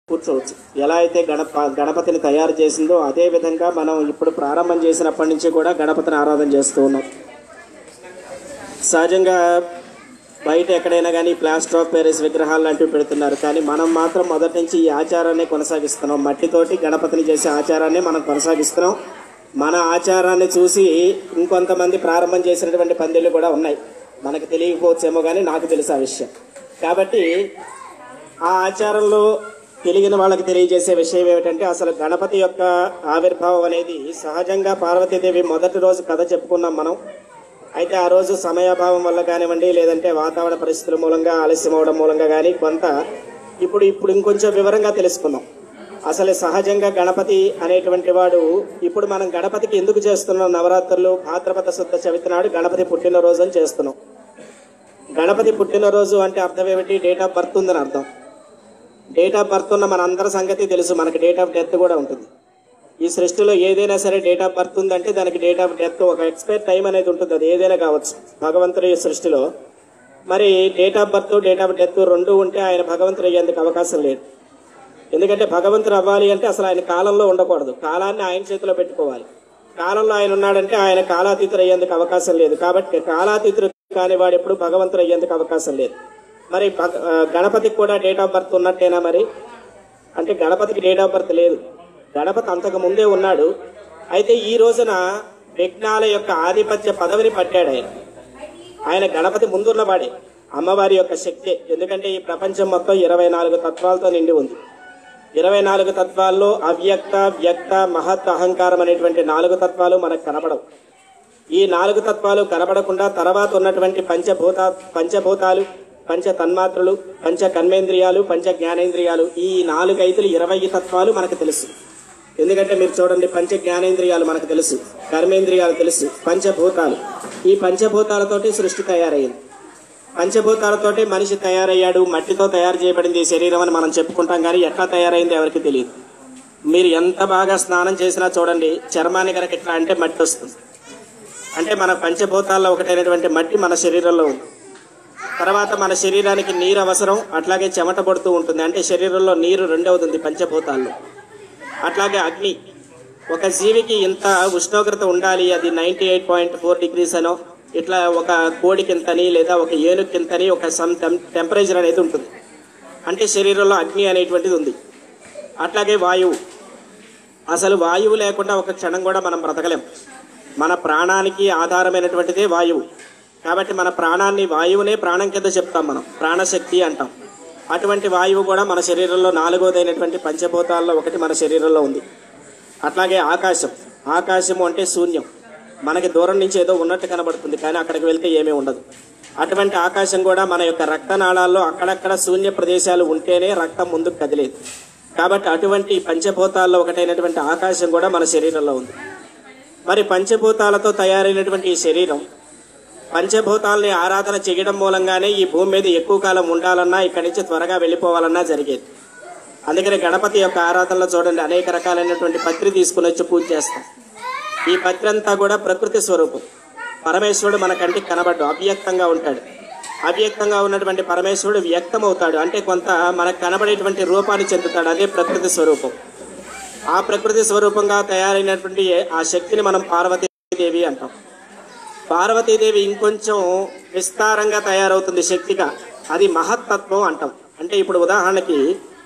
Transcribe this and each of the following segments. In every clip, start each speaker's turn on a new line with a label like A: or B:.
A: కూర్చోవచ్చు ఎలా అయితే గణప గణపతిని తయారు చేసిందో అదే విధంగా మనం ఇప్పుడు ప్రారంభం చేసినప్పటి నుంచి కూడా గణపతిని ఆరాధన చేస్తూ ఉన్నాం సహజంగా బయట ఎక్కడైనా కానీ ప్లాస్టర్ ఆఫ్ ప్యారిస్ విగ్రహాలు లాంటివి పెడుతున్నారు కానీ మనం మాత్రం మొదటి నుంచి ఈ ఆచారాన్ని కొనసాగిస్తున్నాం మట్టితోటి గణపతిని చేసే ఆచారాన్ని మనం కొనసాగిస్తున్నాం మన ఆచారాన్ని చూసి ఇంకొంతమంది ప్రారంభం చేసినటువంటి పందిళ్ళు కూడా ఉన్నాయి మనకు తెలియకపోవచ్చేమో కానీ నాకు తెలుసు ఆ విషయం కాబట్టి ఆ ఆచారంలో తెలియని వాళ్ళకి తెలియజేసే విషయం ఏమిటంటే అసలు గణపతి యొక్క ఆవిర్భావం అనేది సహజంగా పార్వతీదేవి మొదటి రోజు కథ చెప్పుకున్నాం మనం అయితే ఆ రోజు సమయాభావం వల్ల కానివ్వండి లేదంటే వాతావరణ పరిస్థితుల మూలంగా ఆలస్యం అవడం మూలంగా కానీ కొంత ఇప్పుడు ఇప్పుడు ఇంకొంచెం వివరంగా తెలుసుకుందాం అసలు సహజంగా గణపతి అనేటువంటి వాడు ఇప్పుడు మనం గణపతికి ఎందుకు చేస్తున్నాం నవరాత్రులు భాద్రపద శుద్ధ చవితి నాడు గణపతి పుట్టినరోజు అని చేస్తున్నాం గణపతి పుట్టినరోజు అంటే అర్థం ఏమిటి డేట్ ఆఫ్ బర్త్ ఉందని అర్థం డేట్ ఆఫ్ బర్త్ ఉన్న మన అందరి సంగతి తెలుసు మనకి డేట్ ఆఫ్ డెత్ కూడా ఉంటుంది ఈ సృష్టిలో ఏదైనా సరే డేట్ ఆఫ్ బర్త్ ఉందంటే దానికి డేట్ ఆఫ్ డెత్ ఒక ఎక్స్పైర్ టైం అనేది ఉంటుంది అది ఏదైనా కావచ్చు భగవంతుడి సృష్టిలో మరి date of birth date of death రెండు ఉంటే ఆయన భగవంతుడు అయ్యేందుకు అవకాశం లేదు ఎందుకంటే భగవంతుడు అవ్వాలి అంటే అసలు ఆయన కాలంలో ఉండకూడదు కాలాన్ని ఆయన చేతిలో పెట్టుకోవాలి కాలంలో ఆయన ఉన్నాడంటే ఆయన కాలాతీతుడు అయ్యేందుకు అవకాశం లేదు కాబట్టి కాలాతీతుడు కాని వాడు ఎప్పుడు భగవంతుడు అయ్యేందుకు అవకాశం లేదు మరి భగ- ఆ, గణపతికి కూడా డేట్ ఆఫ్ బర్త్ ఉన్నట్టేనా మరి అంటే గణపతికి డేట్ ఆఫ్ బర్త్ లేదు గణపతి అంతకు ముందే ఉన్నాడు అయితే ఈ రోజున విఘ్నాల యొక్క ఆధిపత్య పదవిని పట్టాడు ఆయన ఆయన గణపతి ముందున్నవాడే అమ్మవారి యొక్క శక్తి ఎందుకంటే ఈ ప్రపంచం మొత్తం ఇరవై నాలుగు తత్వాలతో నిండి ఉంది ఇరవై నాలుగు తత్వాల్లో అవ్యక్త వ్యక్త మహత్ అహంకారం అనేటువంటి నాలుగు తత్వాలు మనకు కనబడవు ఈ నాలుగు తత్వాలు కనబడకుండా తర్వాత ఉన్నటువంటి పంచభూత పంచభూతాలు పంచ తన్మాత్రలు పంచ కర్మేంద్రియాలు పంచ జ్ఞానేంద్రియాలు ఈ నాలుగు ఐదులు ఇరవై తత్వాలు మనకు తెలుసు ఎందుకంటే మీరు చూడండి పంచ జ్ఞానేంద్రియాలు మనకు తెలుసు కర్మేంద్రియాలు తెలుసు పంచభూతాలు ఈ పంచభూతాలతోటి సృష్టి తయారయ్యింది పంచభూతాలతోటి మనిషి తయారయ్యాడు మట్టితో తయారు చేయబడింది ఈ శరీరం అని మనం చెప్పుకుంటాం కానీ ఎట్లా తయారైంది ఎవరికి తెలియదు మీరు ఎంత బాగా స్నానం చేసినా చూడండి చర్మాన్ని కనుక ఇట్లా అంటే మట్టి వస్తుంది అంటే మన పంచభూతాల్లో ఒకటైనటువంటి మట్టి మన శరీరంలో ఉంది తర్వాత మన శరీరానికి నీరు అవసరం అట్లాగే చెమట పడుతూ ఉంటుంది అంటే శరీరంలో నీరు రెండవది పంచభూతాల్లో అట్లాగే అగ్ని ఒక జీవికి ఇంత ఉష్ణోగ్రత ఉండాలి అది ninety eight point four degrees అనో ఇట్లా ఒక కోడికి ఇంతని లేదా ఒక ఏనుగుకి ఇంతని ఒక సమ్ టెంపరేచర్ అనేది ఉంటుంది అంటే శరీరంలో అగ్ని అనేటువంటిది ఉంది అట్లాగే వాయువు అసలు వాయువు లేకుండా ఒక క్షణం కూడా మనం బ్రతకలేం మన ప్రాణానికి ఆధారమైనటువంటిదే వాయువు కాబట్టి మన ప్రాణాన్ని వాయువునే ప్రాణం కింద చెప్తాం మనం ప్రాణశక్తి అంటాం అటువంటి వాయువు కూడా మన శరీరంలో నాలుగోదైనటువంటి పంచభూతాల్లో ఒకటి మన శరీరంలో ఉంది అట్లాగే ఆకాశం ఆకాశము అంటే శూన్యం మనకి దూరం నుంచి ఏదో ఉన్నట్టు కనబడుతుంది కానీ అక్కడికి వెళ్తే ఏమీ ఉండదు అటువంటి ఆకాశం కూడా మన యొక్క రక్తనాళాల్లో అక్కడక్కడ శూన్య ప్రదేశాలు ఉంటేనే రక్తం ముందుకు కదిలేదు కాబట్టి అటువంటి పంచభూతాల్లో ఒకటైనటువంటి ఆకాశం కూడా మన శరీరంలో ఉంది మరి పంచభూతాలతో తయారైనటువంటి ఈ శరీరం పంచభూతాలని ఆరాధన చేయడం మూలంగానే ఈ భూమి మీద ఎక్కువ కాలం ఉండాలన్నా ఇక్కడి నుంచి త్వరగా వెళ్ళిపోవాలన్నా జరిగేది అందుకని గణపతి యొక్క ఆరాధనలో చూడండి అనేక రకాలైనటువంటి పత్రి తీసుకుని వచ్చి పూజ చేస్తాం ఈ పత్రి అంతా కూడా ప్రకృతి స్వరూపం పరమేశ్వరుడు మన కంటికి కనబడ్డు అవ్యక్తంగా ఉంటాడు అవ్యక్తంగా ఉన్నటువంటి పరమేశ్వరుడు వ్యక్తం అవుతాడు అంటే కొంత మనకు కనబడేటువంటి రూపాన్ని చెందుతాడు అదే ప్రకృతి స్వరూపం ఆ ప్రకృతి స్వరూపంగా తయారైనటువంటి ఆ శక్తిని మనం పార్వతీదేవి అంటాం పార్వతీదేవి ఇంకొంచెం విస్తారంగా తయారవుతుంది శక్తిగా అది మహత్తత్వం అంటాం అంటే ఇప్పుడు ఉదాహరణకి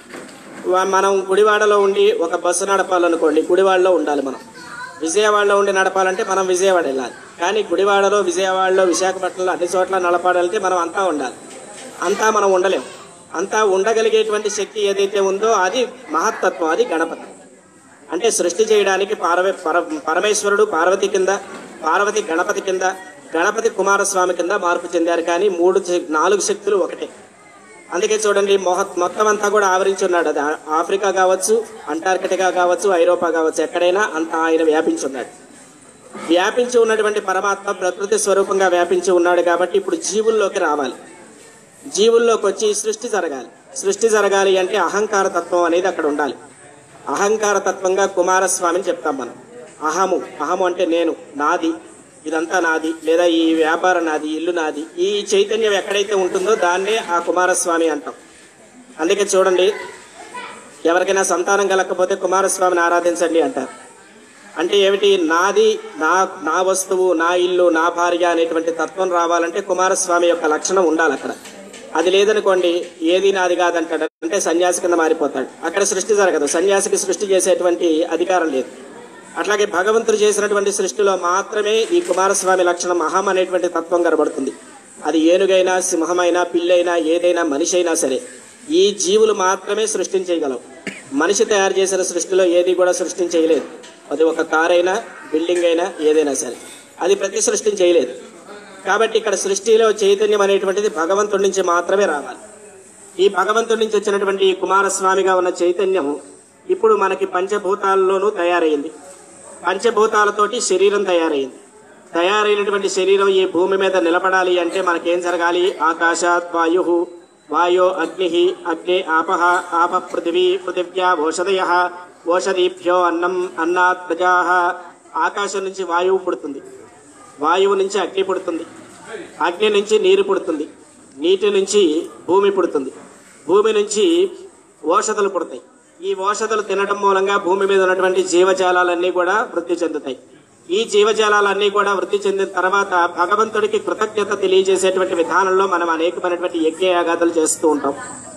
A: వా- మనం గుడివాడలో ఉండి ఒక బస్సు నడపాలనుకోండి గుడివాడలో ఉండాలి మనం విజయవాడలో ఉండి నడపాలంటే మనం విజయవాడ వెళ్ళాలి కానీ గుడివాడలో విజయవాడలో విశాఖపట్నంలో అన్ని చోట్ల నడపాలంటే మనం అంతా ఉండాలి అంతా మనం ఉండలేం అంతా ఉండగలిగేటువంటి శక్తి ఏదైతే ఉందో అది మహత్తత్వం అది గణపతి అంటే సృష్టి చేయడానికి పార్వ పర- పరమేశ్వరుడు పార్వతి కింద పార్వతి గణపతి కింద గణపతి కుమారస్వామి కింద మార్పు చెందారు కానీ మూడు శక్- నాలుగు శక్తులు ఒకటే అందుకే చూడండి మొహ మొత్తం అంతా కూడా ఆవరించి ఉన్నాడు అది ఆ- ఆఫ్రికా కావచ్చు అంటార్కిటికా కావచ్చు ఐరోపా కావచ్చు ఎక్కడైనా అంత ఆయన వ్యాపించి ఉన్నాడు వ్యాపించి ఉన్నటువంటి పరమాత్మ ప్రకృతి స్వరూపంగా వ్యాపించి ఉన్నాడు కాబట్టి ఇప్పుడు జీవుల్లోకి రావాలి జీవుల్లోకి వచ్చి సృష్టి జరగాలి సృష్టి జరగాలి అంటే అహంకార తత్వం అనేది అక్కడ ఉండాలి అహంకార తత్వంగా కుమారస్వామిని చెప్తాం మనం అహము అహము అంటే నేను నాది ఇదంతా నాది లేదా ఈ వ్యాపారం నాది ఇల్లు నాది ఈ చైతన్యం ఎక్కడైతే ఉంటుందో దాన్నే ఆ కుమారస్వామి అంటాం అందుకే చూడండి ఎవరికైనా సంతానం కలగకపోతే కుమారస్వామిని ఆరాధించండి అంటారు అంటే ఏమిటి నాది నా నా వస్తువు నా ఇల్లు నా భార్య అనేటువంటి తత్వం రావాలంటే కుమారస్వామి యొక్క లక్షణం ఉండాలి అక్కడ అది లేదనుకోండి ఏది నాది కాదంటాడు అంటే సన్యాసి కింద మారిపోతాడు అక్కడ సృష్టి జరగదు సన్యాసికి సృష్టి చేసేటువంటి అధికారం లేదు అట్లాగే భగవంతుడు చేసినటువంటి సృష్టిలో మాత్రమే ఈ కుమారస్వామి లక్షణం అహం అనేటువంటి తత్వం కనబడుతుంది అది ఏనుగైనా సింహమైనా పిల్లైనా ఏదైనా మనిషి అయినా సరే ఈ జీవులు మాత్రమే సృష్టించేయగలవు మనిషి తయారు చేసిన సృష్టిలో ఏది కూడా సృష్టించేయలేదు అది ఒక కార్ అయినా బిల్డింగ్ అయినా ఏదైనా సరే అది ప్రతి సృష్టించేయలేదు కాబట్టి ఇక్కడ సృష్టిలో చైతన్యం అనేటువంటిది భగవంతుడి నుంచి మాత్రమే రావాలి ఈ భగవంతుడి నుంచి వచ్చినటువంటి ఈ కుమారస్వామిగా ఉన్న చైతన్యం ఇప్పుడు మనకి పంచభూతాల్లోనూ తయారైంది పంచభూతాలతోటి శరీరం తయారైంది తయారైనటువంటి శరీరం ఈ భూమి మీద నిలబడాలి అంటే మనకేం జరగాలి ఆకాశాత్ వాయు వాయో అగ్ని అగ్ని ఆపహ ఆప పృథివీ పృథివ్యా ఓషధయ ఓషధీభ్యో అన్నం అన్నాత్ ప్రజా ఆకాశం నుంచి వాయువు పుడుతుంది వాయువు నుంచి అగ్ని పుడుతుంది అగ్ని నుంచి నీరు పుడుతుంది నీటి నుంచి భూమి పుడుతుంది భూమి నుంచి ఓషధులు పుడతాయి ఈ ఓషధులు తినడం మూలంగా భూమి మీద ఉన్నటువంటి జీవజాలాలన్నీ కూడా వృద్ధి చెందుతాయి ఈ జీవజాలాలన్నీ కూడా వృద్ధి చెందిన తర్వాత భగవంతుడికి కృతజ్ఞత తెలియజేసేటువంటి విధానంలో మనం అనేకమైనటువంటి యజ్ఞయాగాదులు చేస్తూ ఉంటాం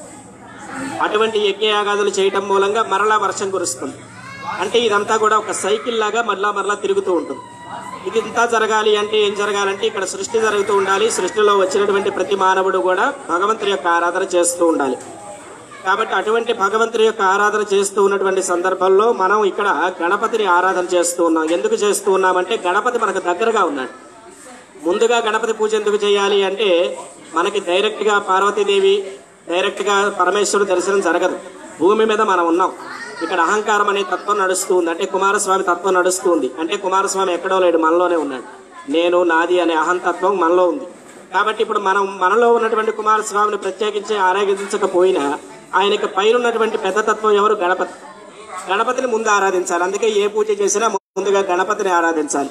A: అటువంటి యజ్ఞయాగాదులు చేయటం మూలంగా మరలా వర్షం కురుస్తుంది అంటే ఇదంతా కూడా ఒక సైకిల్ లాగా మరలా మరలా తిరుగుతూ ఉంటుంది ఇది ఇంతా జరగాలి అంటే ఏం జరగాలంటే ఇక్కడ సృష్టి జరుగుతూ ఉండాలి సృష్టిలో వచ్చినటువంటి ప్రతి మానవుడు కూడా భగవంతుడి యొక్క ఆరాధన చేస్తూ ఉండాలి కాబట్టి అటువంటి భగవంతుడి యొక్క ఆరాధన చేస్తూ ఉన్నటువంటి సందర్భంలో మనం ఇక్కడ గణపతిని ఆరాధన చేస్తూ ఉన్నాం ఎందుకు చేస్తూ ఉన్నామంటే గణపతి మనకు దగ్గరగా ఉన్నాడు ముందుగా గణపతి పూజ ఎందుకు చేయాలి అంటే మనకి డైరెక్ట్ గా పార్వతీదేవి డైరెక్ట్ గా పరమేశ్వరుడు దర్శనం జరగదు భూమి మీద మనం ఉన్నాం ఇక్కడ అహంకారం అనే తత్వం నడుస్తూ ఉంది అంటే కుమారస్వామి తత్వం నడుస్తూ ఉంది అంటే కుమారస్వామి ఎక్కడో లేడు మనలోనే ఉన్నాడు నేను నాది అనే అహంతత్వం మనలో ఉంది కాబట్టి ఇప్పుడు మనం మనలో ఉన్నటువంటి కుమారస్వామిని ప్రత్యేకించి ఆరాధించకపోయినా ఆయనకి పైన ఉన్నటువంటి పెద్ద తత్వం ఎవరు గణపతి గణపతిని ముందు ఆరాధించాలి అందుకే ఏ పూజ చేసినా ముందుగా గణపతిని ఆరాధించాలి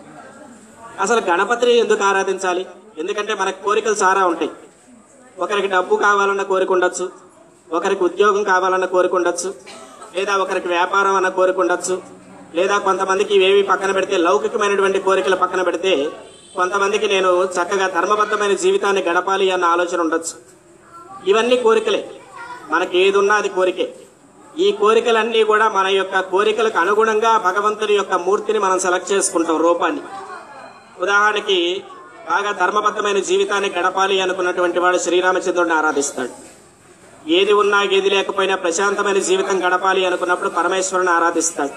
A: అసలు గణపతిని ఎందుకు ఆరాధించాలి ఎందుకంటే మనకు కోరికలు చాలా ఉంటాయి ఒకరికి డబ్బు కావాలన్న కోరిక ఉండొచ్చు ఒకరికి ఉద్యోగం కావాలన్న కోరిక ఉండొచ్చు లేదా ఒకరికి వ్యాపారం అన్న కోరిక ఉండొచ్చు లేదా కొంతమందికి ఇవేవి పక్కన పెడితే లౌకికమైనటువంటి కోరికలు పక్కన పెడితే కొంతమందికి నేను చక్కగా ధర్మబద్ధమైన జీవితాన్ని గడపాలి అన్న ఆలోచన ఉండొచ్చు ఇవన్నీ కోరికలే మనకి ఏది ఉన్నా అది కోరికే ఈ కోరికలన్నీ కూడా మన యొక్క కోరికలకు అనుగుణంగా భగవంతుని యొక్క మూర్తిని మనం సెలెక్ట్ చేసుకుంటాం రూపాన్ని ఉదాహరణకి బాగా ధర్మబద్ధమైన జీవితాన్ని గడపాలి అనుకున్నటువంటి వాడు శ్రీరామచంద్రుడిని ఆరాధిస్తాడు ఏది ఉన్నా ఏది లేకపోయినా ప్రశాంతమైన జీవితం గడపాలి అనుకున్నప్పుడు పరమేశ్వరుని ఆరాధిస్తాడు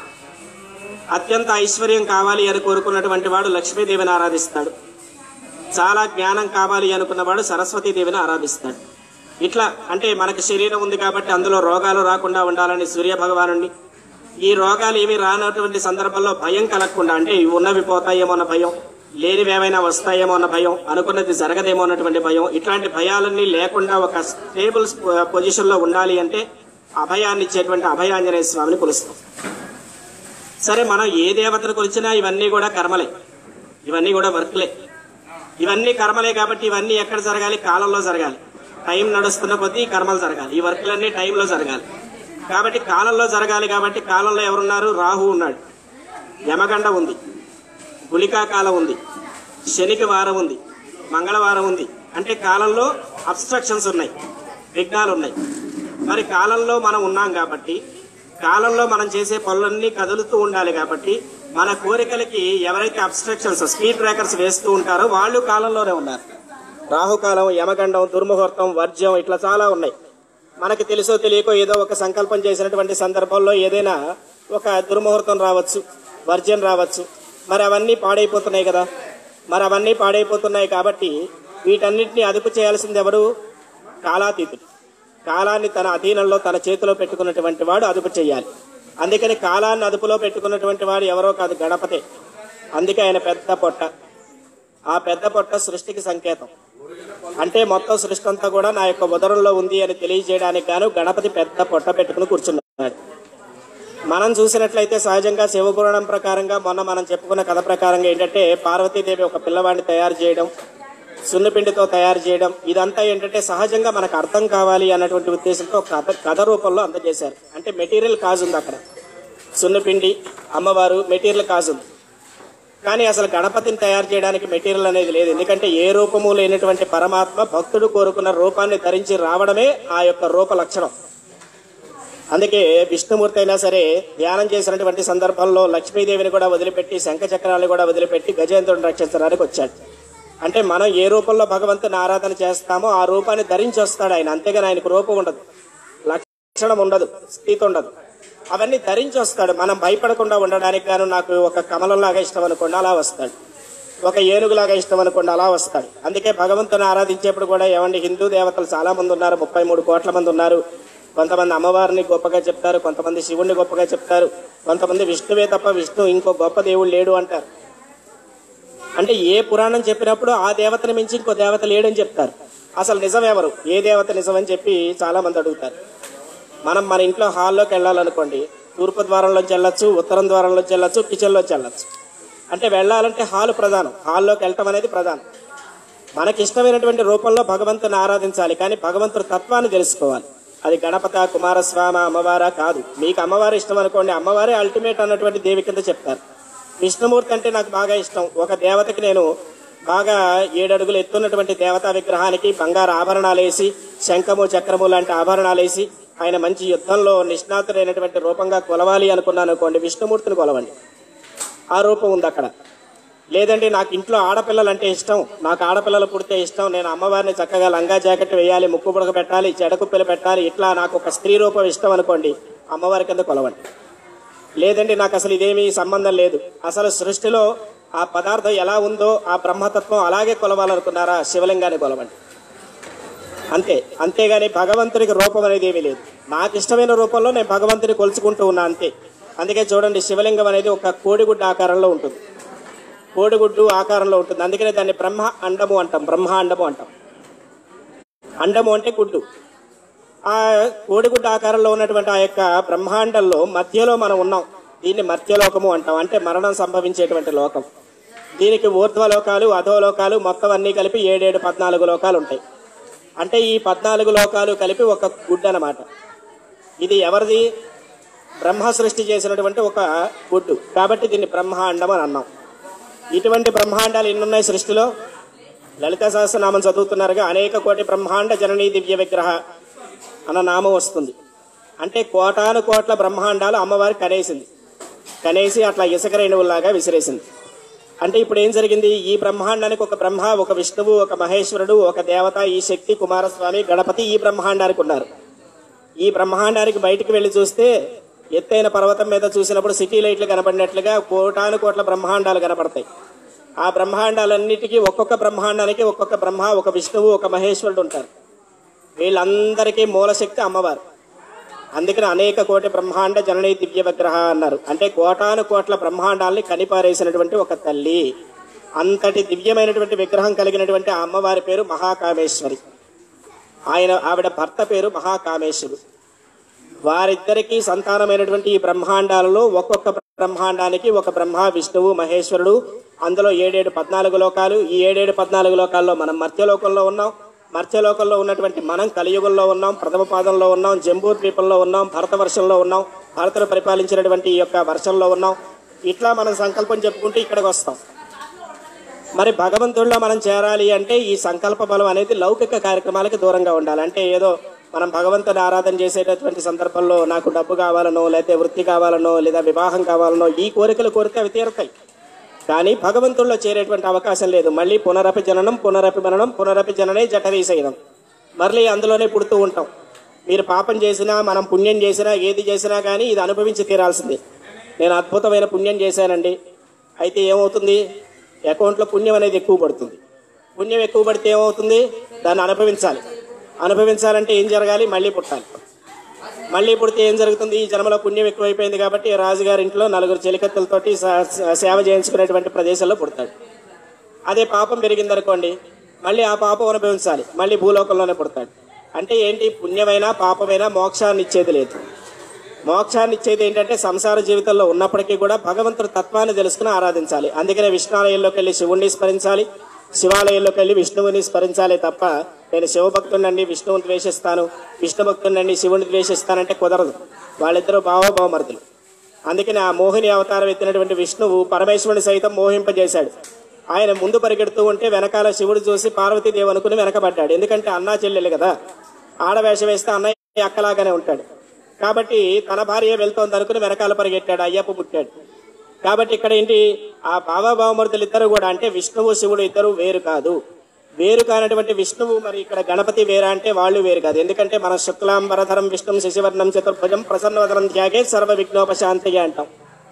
A: అత్యంత ఐశ్వర్యం కావాలి అని కోరుకున్నటువంటి వాడు లక్ష్మీదేవిని ఆరాధిస్తాడు చాలా జ్ఞానం కావాలి అనుకున్నవాడు సరస్వతీదేవిని ఆరాధిస్తాడు ఇట్లా అంటే మనకి శరీరం ఉంది కాబట్టి అందులో రోగాలు రాకుండా ఉండాలని సూర్య భగవానుడిని ఈ రోగాలు ఏమి రానటువంటి సందర్భంలో భయం కలగకుండా అంటే ఇవి ఉన్నవి పోతాయేమో అన్న భయం లేనివి ఏమైనా వస్తాయేమో అన్న భయం అనుకున్నది జరగదేమో అన్నటువంటి భయం ఇట్లాంటి భయాలన్నీ లేకుండా ఒక స్టేబుల్ పొజిషన్ లో ఉండాలి అంటే అభయాన్ని ఇచ్చేటువంటి అభయాంజనేయ స్వామిని కొలుస్తాం సరే మనం ఏ దేవతను కొలిచినా ఇవన్నీ కూడా కర్మలే ఇవన్నీ కూడా వర్క్లే ఇవన్నీ కర్మలే కాబట్టి ఇవన్నీ ఎక్కడ జరగాలి కాలంలో జరగాలి టైం నడుస్తున్న కొద్దీ ఈ కర్మలు జరగాలి ఈ వర్క్లన్నీ టైంలో జరగాలి కాబట్టి కాలంలో జరగాలి కాబట్టి కాలంలో ఎవరున్నారు రాహు ఉన్నాడు యమగండ ఉంది గుళికా కాలం ఉంది శనికి వారం ఉంది మంగళవారం ఉంది అంటే కాలంలో అబ్స్ట్రక్షన్స్ ఉన్నాయి విఘ్నాలు ఉన్నాయి మరి కాలంలో మనం ఉన్నాం కాబట్టి కాలంలో మనం చేసే పనులన్నీ కదులుతూ ఉండాలి కాబట్టి మన కోరికలకి ఎవరైతే అబ్స్ట్రక్షన్స్ స్పీడ్ బ్రేకర్స్ వేస్తూ ఉంటారో వాళ్ళు కాలంలోనే ఉన్నారు రాహుకాలం యమగండం దుర్ముహూర్తం వర్జ్యం ఇట్లా చాలా ఉన్నాయి మనకి తెలుసో తెలియకో ఏదో ఒక సంకల్పం చేసినటువంటి సందర్భంలో ఏదైనా ఒక దుర్ముహూర్తం రావచ్చు వర్జ్యం రావచ్చు మరి అవన్నీ పాడైపోతున్నాయి కదా మరి అవన్నీ పాడైపోతున్నాయి కాబట్టి వీటన్నిటిని అదుపు చేయాల్సింది ఎవరు కాలాతీతుడు కాలాన్ని తన అధీనంలో తన చేతిలో పెట్టుకున్నటువంటి వాడు అదుపు చేయాలి అందుకని కాలాన్ని అదుపులో పెట్టుకున్నటువంటి వాడు ఎవరో కాదు గణపతే అందుకే ఆయన పెద్ద పొట్ట ఆ పెద్ద పొట్ట సృష్టికి సంకేతం అంటే మొత్తం సృష్టి అంతా కూడా నా యొక్క ఉదరంలో ఉంది అని తెలియజేయడానికి గాను గణపతి పెద్ద పొట్ట పెట్టుకుని కూర్చున్నాడు మనం చూసినట్లయితే సహజంగా శివపురాణం ప్రకారంగా మొన్న మనం చెప్పుకున్న కథ ప్రకారంగా ఏంటంటే పార్వతీదేవి ఒక పిల్లవాడిని తయారు చేయడం సున్నిపిండితో తయారు చేయడం ఇదంతా ఏంటంటే సహజంగా మనకు అర్థం కావాలి అన్నటువంటి ఉద్దేశంతో కథ కథ రూపంలో అందజేశారు అంటే మెటీరియల్ కాజ్ ఉంది అక్కడ సున్నిపిండి అమ్మవారు మెటీరియల్ కాజ్ ఉంది కానీ అసలు గణపతిని తయారు చేయడానికి మెటీరియల్ అనేది లేదు ఎందుకంటే ఏ రూపము లేనటువంటి పరమాత్మ భక్తుడు కోరుకున్న రూపాన్ని ధరించి రావడమే ఆ యొక్క రూప లక్షణం అందుకే విష్ణుమూర్తి అయినా సరే ధ్యానం చేసినటువంటి సందర్భంలో లక్ష్మీదేవిని కూడా వదిలిపెట్టి శంఖ చక్రాలు కూడా వదిలిపెట్టి గజేంద్రుని రక్షించడానికి వచ్చాడు అంటే మనం ఏ రూపంలో భగవంతుని ఆరాధన చేస్తామో ఆ రూపాన్ని ధరించి వస్తాడు ఆయన అంతేగాని ఆయనకు రూపం ఉండదు లక్షణం ఉండదు స్థితి ఉండదు అవన్నీ ధరించి వస్తాడు మనం భయపడకుండా ఉండడానికి గాను నాకు ఒక కమలంలాగా ఇష్టం అనుకోండి అలా వస్తాడు ఒక ఏనుగులాగా ఇష్టం అనుకోండి అలా వస్తాడు అందుకే భగవంతుని ఆరాధించేప్పుడు కూడా ఏమండి హిందూ దేవతలు చాలా మంది ఉన్నారు ముప్పై మూడు కోట్ల మంది ఉన్నారు కొంతమంది అమ్మవారిని గొప్పగా చెప్తారు కొంతమంది శివుణ్ణి గొప్పగా చెప్తారు కొంతమంది విష్ణువే తప్ప విష్ణు ఇంకో గొప్ప దేవుడు లేడు అంటారు అంటే ఏ పురాణం చెప్పినప్పుడు ఆ దేవతని మించి ఇంకో దేవత లేడని చెప్తారు అసలు నిజం ఎవరు ఏ దేవత నిజం అని చెప్పి చాలా మంది అడుగుతారు మనం మన ఇంట్లో హాల్లోకి వెళ్ళాలనుకోండి తూర్పు ద్వారంలోంచి వెళ్ళొచ్చు ఉత్తరం ద్వారంలోంచి వెళ్ళొచ్చు కిచెన్లోంచి వెళ్ళొచ్చు అంటే వెళ్ళాలంటే హాల్ ప్రధానం హాల్లోకి వెళ్ళటం అనేది ప్రధానం మనకి ఇష్టమైనటువంటి రూపంలో భగవంతుని ఆరాధించాలి కానీ భగవంతుడి తత్వాన్ని తెలుసుకోవాలి అది గణపత కుమారస్వామ అమ్మవారా కాదు మీకు అమ్మవారు ఇష్టం అనుకోండి అమ్మవారే అల్టిమేట్ అన్నటువంటి దేవి కింద చెప్తారు విష్ణుమూర్తి అంటే నాకు బాగా ఇష్టం ఒక దేవతకి నేను బాగా ఏడడుగులు ఎత్తున్నటువంటి దేవతా విగ్రహానికి బంగారు ఆభరణాలు వేసి శంఖము చక్రము లాంటి ఆభరణాలు వేసి ఆయన మంచి యుద్ధంలో నిష్ణాతుడైనటువంటి రూపంగా కొలవాలి అనుకున్నాను అనుకోండి విష్ణుమూర్తిని కొలవండి ఆ రూపం ఉంది అక్కడ లేదంటే నాకు ఇంట్లో ఆడపిల్లలు అంటే ఇష్టం నాకు ఆడపిల్లలు పుడితే ఇష్టం నేను అమ్మవారిని చక్కగా లంగా జాకెట్ వేయాలి ముక్కు బుడక పెట్టాలి చెడకుప్పెలు పెట్టాలి ఇట్లా నాకు ఒక స్త్రీ రూపం ఇష్టం అనుకోండి అమ్మవారి కింద కొలవండి లేదండి నాకు అసలు ఇదేమీ సంబంధం లేదు అసలు సృష్టిలో ఆ పదార్థం ఎలా ఉందో ఆ బ్రహ్మతత్వం అలాగే కొలవాలనుకున్నారా శివలింగాన్ని కొలవండి అంతే అంతేగాని భగవంతునికి రూపం అనేది ఏమీ లేదు నాకు ఇష్టమైన రూపంలో నేను భగవంతుని కొలుచుకుంటూ ఉన్నా అంతే అందుకే చూడండి శివలింగం అనేది ఒక కోడిగుడ్డ ఆకారంలో ఉంటుంది కోడిగుడ్డు ఆకారంలో ఉంటుంది అందుకనే దాన్ని బ్రహ్మ అండము అంటాం బ్రహ్మ అండము అంటాం అండము అంటే గుడ్డు ఆ కోడిగుడ్డ ఆకారంలో ఉన్నటువంటి ఆ యొక్క బ్రహ్మాండంలో మధ్యలో మనం ఉన్నాం దీన్ని మధ్యలోకము అంటాం అంటే మరణం సంభవించేటువంటి లోకం దీనికి ఊర్ధ్వలోకాలు అధోలోకాలు మొత్తం అన్ని కలిపి ఏడేడు పద్నాలుగు లోకాలు ఉంటాయి అంటే ఈ పద్నాలుగు లోకాలు కలిపి ఒక గుడ్డు అన్నమాట ఇది ఎవరిది బ్రహ్మ సృష్టి చేసినటువంటి ఒక గుడ్డు కాబట్టి దీన్ని బ్రహ్మాండం అని అన్నాం ఇటువంటి బ్రహ్మాండాలు ఎన్నున్నాయి సృష్టిలో లలిత సహస్రనామం చదువుతున్నారుగా అనేక కోటి బ్రహ్మాండ జననీ దివ్య విగ్రహ అన్న నామం వస్తుంది అంటే కోటాను కోట్ల బ్రహ్మాండాలు అమ్మవారి కనేసింది కనేసి అట్లా ఇసుక రేణువులాగా విసిరేసింది అంటే ఇప్పుడు ఏం జరిగింది ఈ బ్రహ్మాండానికి ఒక బ్రహ్మ ఒక విష్ణువు ఒక మహేశ్వరుడు ఒక దేవత ఈ శక్తి కుమారస్వామి గణపతి ఈ బ్రహ్మాండానికి ఉన్నారు ఈ బ్రహ్మాండానికి బయటికి వెళ్లి చూస్తే ఎత్తైన పర్వతం మీద చూసినప్పుడు సిటీ లైట్లు కనపడినట్లుగా కోటాను కోట్ల బ్రహ్మాండాలు కనపడతాయి ఆ బ్రహ్మాండాలన్నిటికీ ఒక్కొక్క బ్రహ్మాండానికి ఒక్కొక్క బ్రహ్మ ఒక విష్ణువు ఒక మహేశ్వరుడు ఉంటారు వీళ్ళందరికీ మూలశక్తి అమ్మవారు అందుకని అనేక కోటి బ్రహ్మాండ జననీ దివ్య విగ్రహ అన్నారు అంటే కోటాను కోట్ల బ్రహ్మాండాల్ని కనిపారేసినటువంటి ఒక తల్లి అంతటి దివ్యమైనటువంటి విగ్రహం కలిగినటువంటి ఆ అమ్మవారి పేరు మహాకామేశ్వరి ఆయన ఆవిడ భర్త పేరు మహాకామేశ్వరుడు వారిద్దరికీ సంతానమైనటువంటి ఈ బ్రహ్మాండాలలో ఒక్కొక్క బ్రహ్మాండానికి ఒక బ్రహ్మ విష్ణువు మహేశ్వరుడు అందులో ఏడేడు పద్నాలుగు లోకాలు ఈ ఏడేడు పద్నాలుగు లోకాల్లో మనం మర్త్యలోకంలో ఉన్నాం మర్త్యలోకంలో ఉన్నటువంటి మనం కలియుగంలో ఉన్నాం ప్రథమ పాదంలో ఉన్నాం జంబూ ద్వీపంలో ఉన్నాం భరత వర్షంలో ఉన్నాం భరతుడు పరిపాలించినటువంటి ఈ యొక్క వర్షంలో ఉన్నాం ఇట్లా మనం సంకల్పం చెప్పుకుంటూ ఇక్కడికి వస్తాం మరి భగవంతుడిలో మనం చేరాలి అంటే ఈ సంకల్ప బలం అనేది లౌకిక కార్యక్రమాలకు దూరంగా ఉండాలి అంటే ఏదో మనం భగవంతుని ఆరాధన చేసేటటువంటి సందర్భంలో నాకు డబ్బు కావాలనో లేకపోతే వృత్తి కావాలనో లేదా వివాహం కావాలనో ఈ కోరికలు కోరితే అవి తీరుతాయి కానీ భగవంతుల్లో చేరేటువంటి అవకాశం లేదు మళ్ళీ పునరపి జననం పునరపి మరణం పునరపి జననే జఠరీసైనం మళ్ళీ అందులోనే పుడుతూ ఉంటాం మీరు పాపం చేసినా మనం పుణ్యం చేసినా ఏది చేసినా కానీ ఇది అనుభవించి తీరాల్సిందే నేను అద్భుతమైన పుణ్యం చేశానండి అయితే ఏమవుతుంది అకౌంట్లో పుణ్యం అనేది ఎక్కువ పడుతుంది పుణ్యం ఎక్కువ పడితే ఏమవుతుంది దాన్ని అనుభవించాలి అనుభవించాలంటే ఏం జరగాలి మళ్ళీ పుట్టాలి మళ్ళీ పుడితే ఏం జరుగుతుంది ఈ జన్మలో పుణ్యం ఎక్కువైపోయింది కాబట్టి రాజుగారి ఇంట్లో నలుగురు చెలికత్తెలతోటి స- సేవ చేయించుకునేటువంటి ప్రదేశంలో పుడతాడు అదే పాపం పెరిగిందనుకోండి మళ్ళీ ఆ పాపం అనుభవించాలి మళ్ళీ భూలోకంలోనే పుడతాడు అంటే ఏంటి పుణ్యమైనా పాపమైనా మోక్షాన్ని ఇచ్చేది లేదు మోక్షాన్ని ఇచ్చేది ఏంటంటే సంసార జీవితంలో ఉన్నప్పటికీ కూడా భగవంతుడి తత్వాన్ని తెలుసుకుని ఆరాధించాలి అందుకనే విష్ణాలయంలోకి వెళ్ళి శివుణ్ణి స్మరించాలి శివాలయంలోకి వెళ్ళి విష్ణువుని స్మరించాలి తప్ప నేను శివభక్తుడినండి విష్ణువుని ద్వేషిస్తాను విష్ణు భక్తుడినండి శివుని ద్వేషిస్తానంటే కుదరదు వాళ్ళిద్దరూ భావభావమరుదులు అందుకని ఆ మోహిని అవతారం ఎత్తినటువంటి విష్ణువు పరమేశ్వరుని సైతం మోహింపజేశాడు ఆయన ముందు పరిగెడుతూ ఉంటే వెనకాల శివుడు చూసి పార్వతీదేవి అనుకుని వెనకబడ్డాడు ఎందుకంటే అన్నా చెల్లెలు కదా ఆడవేషం వేస్తే అన్నయ్య అక్కలాగానే ఉంటాడు కాబట్టి తన భార్య వెళ్తోంది అనుకుని వెనకాల పరిగెట్టాడు అయ్యప్ప పుట్టాడు కాబట్టి ఇక్కడ ఏంటి ఆ భావాభావమూర్తులు ఇద్దరు కూడా అంటే విష్ణువు శివుడు ఇద్దరు వేరు కాదు వేరు కానటువంటి విష్ణువు మరి ఇక్కడ గణపతి వేరా అంటే వాళ్ళు వేరు కాదు ఎందుకంటే మన శుక్లాంబరధరం విష్ణు శశివర్ణం చతుర్భుజం ప్రసన్నవదనం త్యాగే సర్వ విఘ్నోపశాంతిగా అంటాం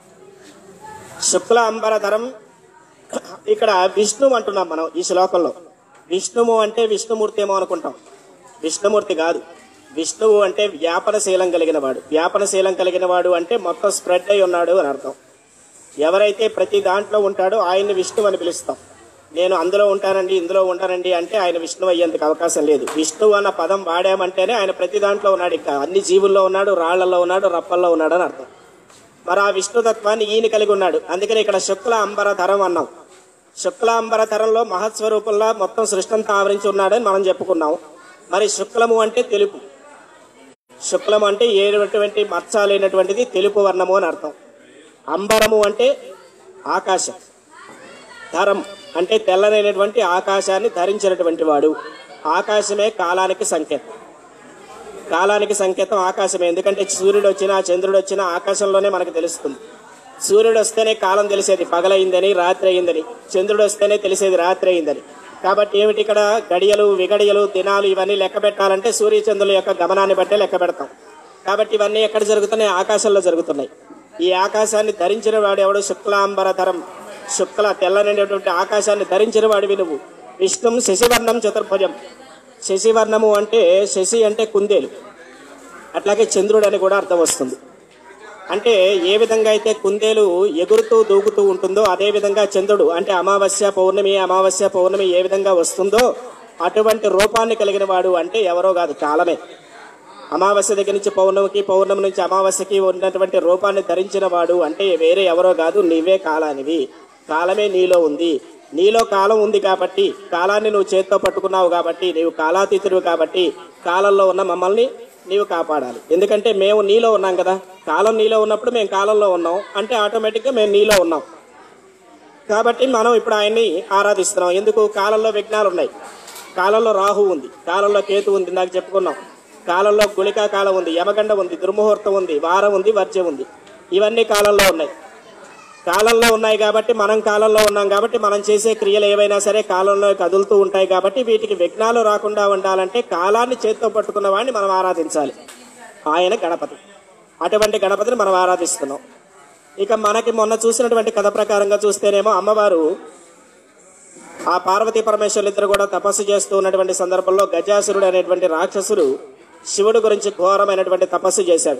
A: శుక్లాంబరధరం ఇక్కడ విష్ణువు అంటున్నాం మనం ఈ శ్లోకంలో విష్ణువు అంటే విష్ణుమూర్తి ఏమో అనుకుంటాం విష్ణుమూర్తి కాదు విష్ణువు అంటే వ్యాపనశీలం కలిగిన వాడు వ్యాపనశీలం కలిగిన వాడు అంటే మొత్తం స్ప్రెడ్ అయి ఉన్నాడు అని అర్థం ఎవరైతే ప్రతి దాంట్లో ఉంటాడో ఆయన్ని విష్ణువు అని పిలుస్తాం నేను అందులో ఉంటానండి ఇందులో ఉంటానండి అంటే ఆయన విష్ణువు అయ్యేందుకు అవకాశం లేదు విష్ణువు అన్న పదం వాడామంటేనే ఆయన ప్రతి దాంట్లో ఉన్నాడు ఇంకా అన్ని జీవుల్లో ఉన్నాడు రాళ్లలో ఉన్నాడు రప్పల్లో ఉన్నాడు అని అర్థం మరి ఆ విష్ణుతత్వాన్ని ఈయన కలిగి ఉన్నాడు అందుకని ఇక్కడ శుక్ల అంబర ధరం అన్నాం శుక్ల అంబర ధరంలో మహత్స్వరూపంలో మొత్తం సృష్టి అంతా ఆవరించి ఉన్నాడని మనం చెప్పుకున్నాం మరి శుక్లము అంటే తెలుపు శుక్లము అంటే ఏటువంటి మచ్చ లేనటువంటిది తెలుపు వర్ణము అని అర్థం అంబరము అంటే ఆకాశం ధరం అంటే తెల్లనైనటువంటి ఆకాశాన్ని ధరించినటువంటి వాడు ఆకాశమే కాలానికి సంకేతం కాలానికి సంకేతం ఆకాశమే ఎందుకంటే సూర్యుడు వచ్చినా చంద్రుడు వచ్చినా ఆకాశంలోనే మనకు తెలుస్తుంది సూర్యుడు వస్తేనే కాలం తెలిసేది పగలైందని రాత్రి అయిందని చంద్రుడు వస్తేనే తెలిసేది రాత్రి అయిందని కాబట్టి ఏమిటి ఇక్కడ గడియలు విగడియలు దినాలు ఇవన్నీ లెక్క పెట్టాలంటే సూర్య చంద్రుల యొక్క గమనాన్ని బట్టే లెక్క పెడతాం కాబట్టి ఇవన్నీ ఎక్కడ జరుగుతున్నాయి ఆకాశంలో జరుగుతున్నాయి ఈ ఆకాశాన్ని ధరించిన వాడు ఎవడు శుక్లాంబర ధరం శుక్ల తెల్లనైనటువంటి ఆకాశాన్ని ధరించిన వాడివి నువ్వు విష్ణుం శశివర్ణం చతుర్భుజం శశివర్ణము అంటే శశి అంటే కుందేలు అట్లాగే చంద్రుడు అని కూడా అర్థం వస్తుంది అంటే ఏ విధంగా అయితే కుందేలు ఎగురుతూ దూకుతూ ఉంటుందో అదే విధంగా చంద్రుడు అంటే అమావాస్య పౌర్ణమి అమావాస్య పౌర్ణమి ఏ విధంగా వస్తుందో అటువంటి రూపాన్ని కలిగిన వాడు అంటే ఎవరో కాదు కాలమే అమావాస్య దగ్గర నుంచి పౌర్ణమికి పౌర్ణమి నుంచి అమావాస్యకి ఉన్నటువంటి రూపాన్ని ధరించిన వాడు అంటే వేరే ఎవరో కాదు నీవే కాలానివి కాలమే నీలో ఉంది నీలో కాలం ఉంది కాబట్టి కాలాన్ని నువ్వు చేత్తో పట్టుకున్నావు కాబట్టి నీవు కాలాతీతుడు కాబట్టి కాలంలో ఉన్న మమ్మల్ని నీవు కాపాడాలి ఎందుకంటే మేము నీలో ఉన్నాం కదా కాలం నీలో ఉన్నప్పుడు మేము కాలంలో ఉన్నాం అంటే ఆటోమేటిక్గా మేము నీలో ఉన్నాం కాబట్టి మనం ఇప్పుడు ఆయన్ని ఆరాధిస్తున్నాం ఎందుకు కాలంలో విఘ్నాలు ఉన్నాయి కాలంలో రాహు ఉంది కాలంలో కేతు ఉంది నాకు చెప్పుకున్నాం కాలంలో గుళికా కాలం ఉంది యమగండ ఉంది దుర్ముహూర్తం ఉంది వారం ఉంది వర్జ్యం ఉంది ఇవన్నీ కాలంలో ఉన్నాయి కాలంలో ఉన్నాయి కాబట్టి మనం కాలంలో ఉన్నాం కాబట్టి మనం చేసే క్రియలు ఏవైనా సరే కాలంలో కదులుతూ ఉంటాయి కాబట్టి వీటికి విఘ్నాలు రాకుండా ఉండాలంటే కాలాన్ని చేత్తో పట్టుకున్న వాడిని మనం ఆరాధించాలి ఆయన గణపతి అటువంటి గణపతిని మనం ఆరాధిస్తున్నాం ఇక మనకి మొన్న చూసినటువంటి కథ ప్రకారంగా చూస్తేనేమో అమ్మవారు ఆ పార్వతీ పరమేశ్వరులు ఇద్దరు కూడా తపస్సు చేస్తూ ఉన్నటువంటి సందర్భంలో గజాసురుడు అనేటువంటి రాక్షసుడు శివుడు గురించి ఘోరమైనటువంటి తపస్సు చేశాడు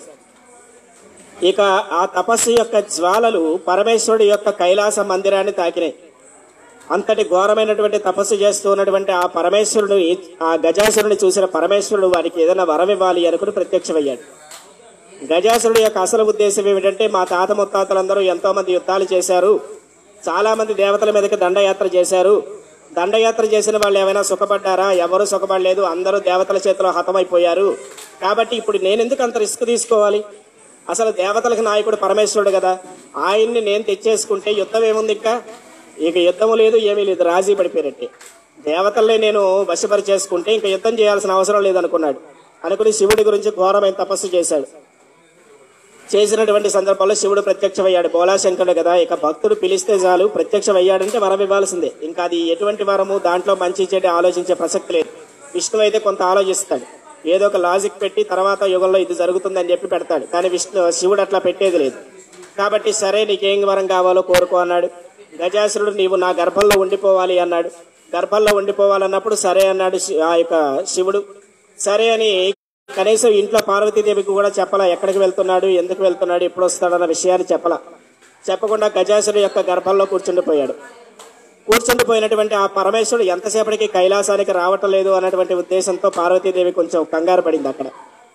A: ఇక ఆ తపస్సు యొక్క జ్వాలలు పరమేశ్వరుడి యొక్క కైలాస మందిరాన్ని తాకినాయి అంతటి ఘోరమైనటువంటి తపస్సు చేస్తూ ఉన్నటువంటి ఆ పరమేశ్వరుడు ఆ గజాసురుని చూసిన పరమేశ్వరుడు వారికి ఏదైనా వరం ఇవ్వాలి అనుకుని ప్రత్యక్షమయ్యాడు గజాసురుడి యొక్క అసలు ఉద్దేశం ఏమిటంటే మా తాత ముత్తాతలందరూ ఎంతో మంది యుద్ధాలు చేశారు చాలా మంది దేవతల మీదకి దండయాత్ర చేశారు దండయాత్ర చేసిన వాళ్ళు ఏమైనా సుఖపడ్డారా ఎవరు సుఖపడలేదు అందరూ దేవతల చేతిలో హతమైపోయారు కాబట్టి ఇప్పుడు నేను ఎందుకు అంత రిస్క్ తీసుకోవాలి అసలు దేవతలకు నాయకుడు పరమేశ్వరుడు కదా ఆయన్ని నేను తెచ్చేసుకుంటే యుద్ధం ఏముంది ఇంకా ఇక యుద్ధము లేదు ఏమీ లేదు రాజీ పడిపోయినట్టే దేవతల్ని నేను వశపరి చేసుకుంటే ఇంకా యుద్ధం చేయాల్సిన అవసరం లేదనుకున్నాడు అనుకుని శివుడి గురించి ఘోరమైన తపస్సు చేశాడు చేసినటువంటి సందర్భంలో శివుడు ప్రత్యక్షమయ్యాడు బోలాశంకరుడు కదా ఇక భక్తుడు పిలిస్తే చాలు ప్రత్యక్షమయ్యాడంటే వరం ఇవ్వాల్సిందే ఇంకా అది ఎటువంటి వరము దాంట్లో మంచి చెడు ఆలోచించే ప్రసక్తి లేదు విష్ణువు అయితే కొంత ఆలోచిస్తాడు ఏదో ఒక లాజిక్ పెట్టి తర్వాత యుగంలో ఇది జరుగుతుందని చెప్పి పెడతాడు కానీ విష్ణు శివుడు అట్లా పెట్టేది లేదు కాబట్టి సరే నీకేం వరం కావాలో కోరుకో అన్నాడు గజాసురుడు నీవు నా గర్భంలో ఉండిపోవాలి అన్నాడు గర్భంలో ఉండిపోవాలన్నప్పుడు సరే అన్నాడు శి- ఆ యొక్క శివుడు సరే అని కనీసం ఇంట్లో పార్వతీదేవికి కూడా చెప్పలా ఎక్కడికి వెళ్తున్నాడు ఎందుకు వెళ్తున్నాడు ఎప్పుడు వస్తాడన్న విషయాన్ని చెప్పలా చెప్పకుండా గజాసురుడు యొక్క గర్భంలో కూర్చుండిపోయాడు కూర్చుండిపోయినటువంటి ఆ పరమేశ్వరుడు ఎంతసేపటికి కైలాసానికి రావటం లేదు అన్నటువంటి ఉద్దేశంతో పార్వతీదేవి కొంచెం కంగారు పడింది అక్కడ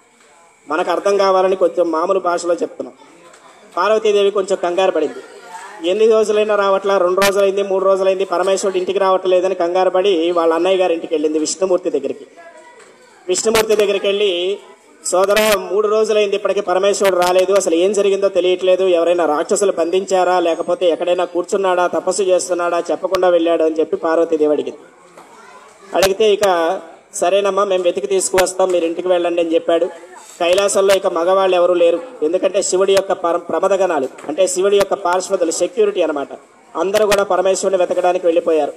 A: మనకు అర్థం కావాలని కొంచెం మామూలు భాషలో చెప్తున్నాం పార్వతీదేవి కొంచెం కంగారు పడింది ఎన్ని రోజులైనా రావట్లా రెండు రోజులైంది మూడు రోజులైంది పరమేశ్వరుడు ఇంటికి రావట్లేదని కంగారు పడి వాళ్ళ అన్నయ్య గారి ఇంటికి వెళ్ళింది విష్ణుమూర్తి దగ్గరికి విష్ణుమూర్తి దగ్గరికి వెళ్ళి సోదర మూడు రోజులైంది ఇప్పటికీ పరమేశ్వరుడు రాలేదు అసలు ఏం జరిగిందో తెలియట్లేదు ఎవరైనా రాక్షసులు బంధించారా లేకపోతే ఎక్కడైనా కూర్చున్నాడా తపస్సు చేస్తున్నాడా చెప్పకుండా వెళ్ళాడు అని చెప్పి పార్వతీదేవి అడిగింది అడిగితే ఇక సరేనమ్మా మేము వెతికి తీసుకువస్తాం మీరు ఇంటికి వెళ్ళండి అని చెప్పాడు కైలాసంలో ఇక మగవాళ్ళు ఎవరు లేరు ఎందుకంటే శివుడి యొక్క పర- ప్రమదగణాలు అంటే శివుడి యొక్క పార్శ్వతులు సెక్యూరిటీ అన్నమాట అందరూ కూడా పరమేశ్వరుని వెతకడానికి వెళ్ళిపోయారు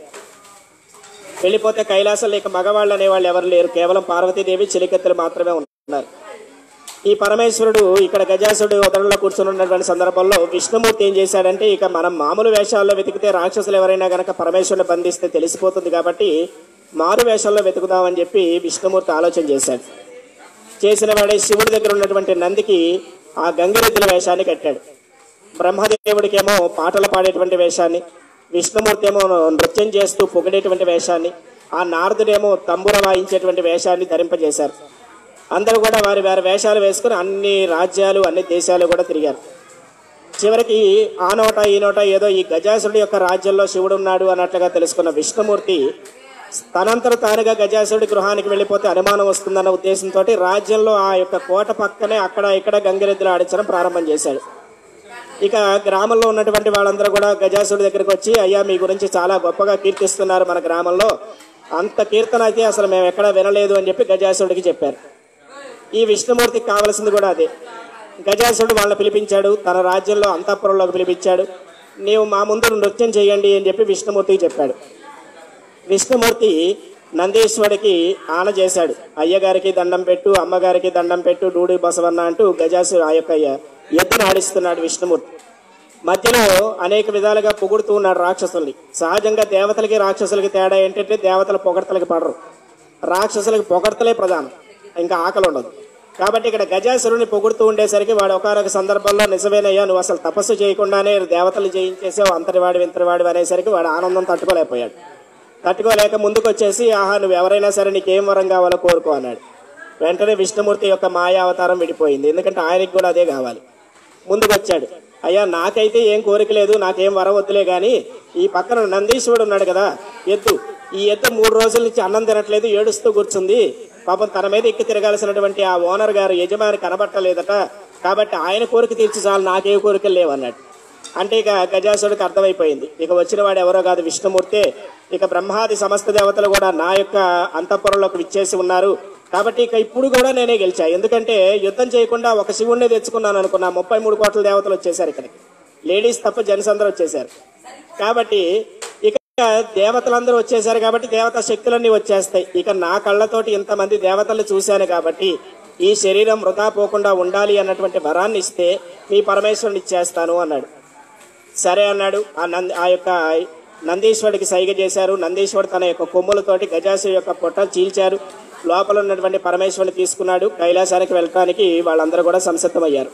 A: వెళ్ళిపోతే కైలాసంలో ఇక మగవాళ్ళు అనేవాళ్ళు ఎవరు లేరు కేవలం పార్వతీదేవి చెలికత్తెలు మాత్రమే ఉన్నారు ఈ పరమేశ్వరుడు ఇక్కడ గజాసుడు ఉదరంలో కూర్చుని ఉన్నటువంటి సందర్భంలో విష్ణుమూర్తి ఏం చేశాడంటే ఇక మనం మామూలు వేషాల్లో వెతికితే రాక్షసులు ఎవరైనా గనక పరమేశ్వరుని బంధిస్తే తెలిసిపోతుంది కాబట్టి మారు వేషాల్లో వెతుకుదామని చెప్పి విష్ణుమూర్తి ఆలోచన చేశాడు చేసిన వాడే శివుడి దగ్గర ఉన్నటువంటి నందికి ఆ గంగిరెద్దుల వేషాన్ని కట్టాడు బ్రహ్మదేవుడికేమో పాటలు పాడేటువంటి వేషాన్ని విష్ణుమూర్తి ఏమో నృత్యం చేస్తూ పొగిడేటువంటి వేషాన్ని ఆ నారదుడేమో తంబుర వాయించేటువంటి వేషాన్ని ధరింపజేశారు అందరూ కూడా వారి వారి వేషాలు వేసుకుని అన్ని రాజ్యాలు అన్ని దేశాలు కూడా తిరిగారు చివరికి ఆ నోట ఈ నోట ఏదో ఈ గజాసురుడి యొక్క రాజ్యంలో శివుడు ఉన్నాడు అన్నట్లుగా తెలుసుకున్న విష్ణుమూర్తి తనంతట తానుగా గజాసురుడి గృహానికి వెళ్ళిపోతే అనుమానం వస్తుందన్న ఉద్దేశంతో రాజ్యంలో ఆ యొక్క కోట పక్కనే అక్కడ ఇక్కడ గంగిరెద్దులు ఆడించడం ప్రారంభం చేశాడు ఇక గ్రామంలో ఉన్నటువంటి వాళ్ళందరూ కూడా గజాసుడి దగ్గరికి వచ్చి అయ్యా మీ గురించి చాలా గొప్పగా కీర్తిస్తున్నారు మన గ్రామంలో అంత కీర్తన అయితే అసలు మేము ఎక్కడా వినలేదు అని చెప్పి గజాసుడికి చెప్పారు ఈ విష్ణుమూర్తికి కావలసింది కూడా అదే గజాసుడు వాళ్ళని పిలిపించాడు తన రాజ్యంలో అంతఃపురంలోకి పిలిపించాడు నీవు మా ముందు నృత్యం చేయండి అని చెప్పి విష్ణుమూర్తికి చెప్పాడు విష్ణుమూర్తి నందీశ్వరుడికి ఆన చేశాడు అయ్యగారికి దండం పెట్టు అమ్మగారికి దండం పెట్టు డూడి బసవన్న అంటూ గజాసు ఆ యొక్క ఎద్దును ఆడిస్తున్నాడు విష్ణుమూర్తి మధ్యలో అనేక విధాలుగా పొగుడుతూ ఉన్నాడు రాక్షసుల్ని సహజంగా దేవతలకి రాక్షసులకి తేడా ఏంటంటే దేవతల పొగడతలకి పడరు రాక్షసులకి పొగడతలే ప్రధానం ఇంకా ఆకలి ఉండదు కాబట్టి ఇక్కడ గజాసురుని పొగుడుతూ ఉండేసరికి వాడు ఒకనొక సందర్భంలో నిజమేనయ్యా నువ్వు అసలు తపస్సు చేయకుండానే దేవతలు జయించేసావు అంతటివాడి వింతటివాడి అనేసరికి వాడు ఆనందం తట్టుకోలేకపోయాడు తట్టుకోలేక ముందుకు వచ్చేసి ఆహా నువ్వు ఎవరైనా సరే నీకేం వరం కావాలో కోరుకో అన్నాడు వెంటనే విష్ణుమూర్తి యొక్క మాయా అవతారం విడిపోయింది ఎందుకంటే ఆయనకి కూడా అదే కావాలి ముందుకు వచ్చాడు అయ్యా నాకైతే ఏం కోరిక లేదు నాకేం వరం వద్దులే కానీ ఈ పక్కన నందీశ్వరుడు ఉన్నాడు కదా ఎద్దు ఈ ఎద్దు మూడు రోజుల నుంచి అన్నం తినట్లేదు ఏడుస్తూ కూర్చుంది పాపం తన మీద ఎక్కి తిరగాల్సినటువంటి ఆ ఓనర్ గారు యజమాని కనబట్టలేదట కాబట్టి ఆయన కోరిక తీర్చి చాలు నాకే కోరికలు లేవన్నాడు అంటే ఇక గజాసుడికి అర్థమైపోయింది ఇక వచ్చిన వాడు ఎవరో కాదు విష్ణుమూర్తే ఇక బ్రహ్మాది సమస్త దేవతలు కూడా నా యొక్క అంతఃపురంలోకి విచ్చేసి ఉన్నారు కాబట్టి ఇక ఇప్పుడు కూడా నేనే గెలిచా ఎందుకంటే యుద్ధం చేయకుండా ఒక శివుణ్ణి తెచ్చుకున్నాను అనుకున్నా ముప్పై మూడు కోట్ల దేవతలు వచ్చేసారు ఇక్కడికి లేడీస్ తప్ప జెంట్స్ అందరూ వచ్చేసారు కాబట్టి ఇక దేవతలందరూ వచ్చేసారు కాబట్టి దేవత శక్తులన్నీ వచ్చేస్తాయి ఇక నా కళ్ళతోటి ఇంతమంది దేవతలు చూశాను కాబట్టి ఈ శరీరం వృధా పోకుండా ఉండాలి అన్నటువంటి వరాన్ని ఇస్తే మీ పరమేశ్వరుని ఇచ్చేస్తాను అన్నాడు సరే అన్నాడు ఆ నంది ఆ యొక్క నందీశ్వరుడికి సైగ చేశారు నందీశ్వరుడు తన యొక్క కొమ్ములతోటి గజాసు యొక్క పొట్టలు చీల్చారు లోపల ఉన్నటువంటి పరమేశ్వరుని తీసుకున్నాడు కైలాసానికి వెళ్ళటానికి వాళ్ళందరూ కూడా సంసిద్ధమయ్యారు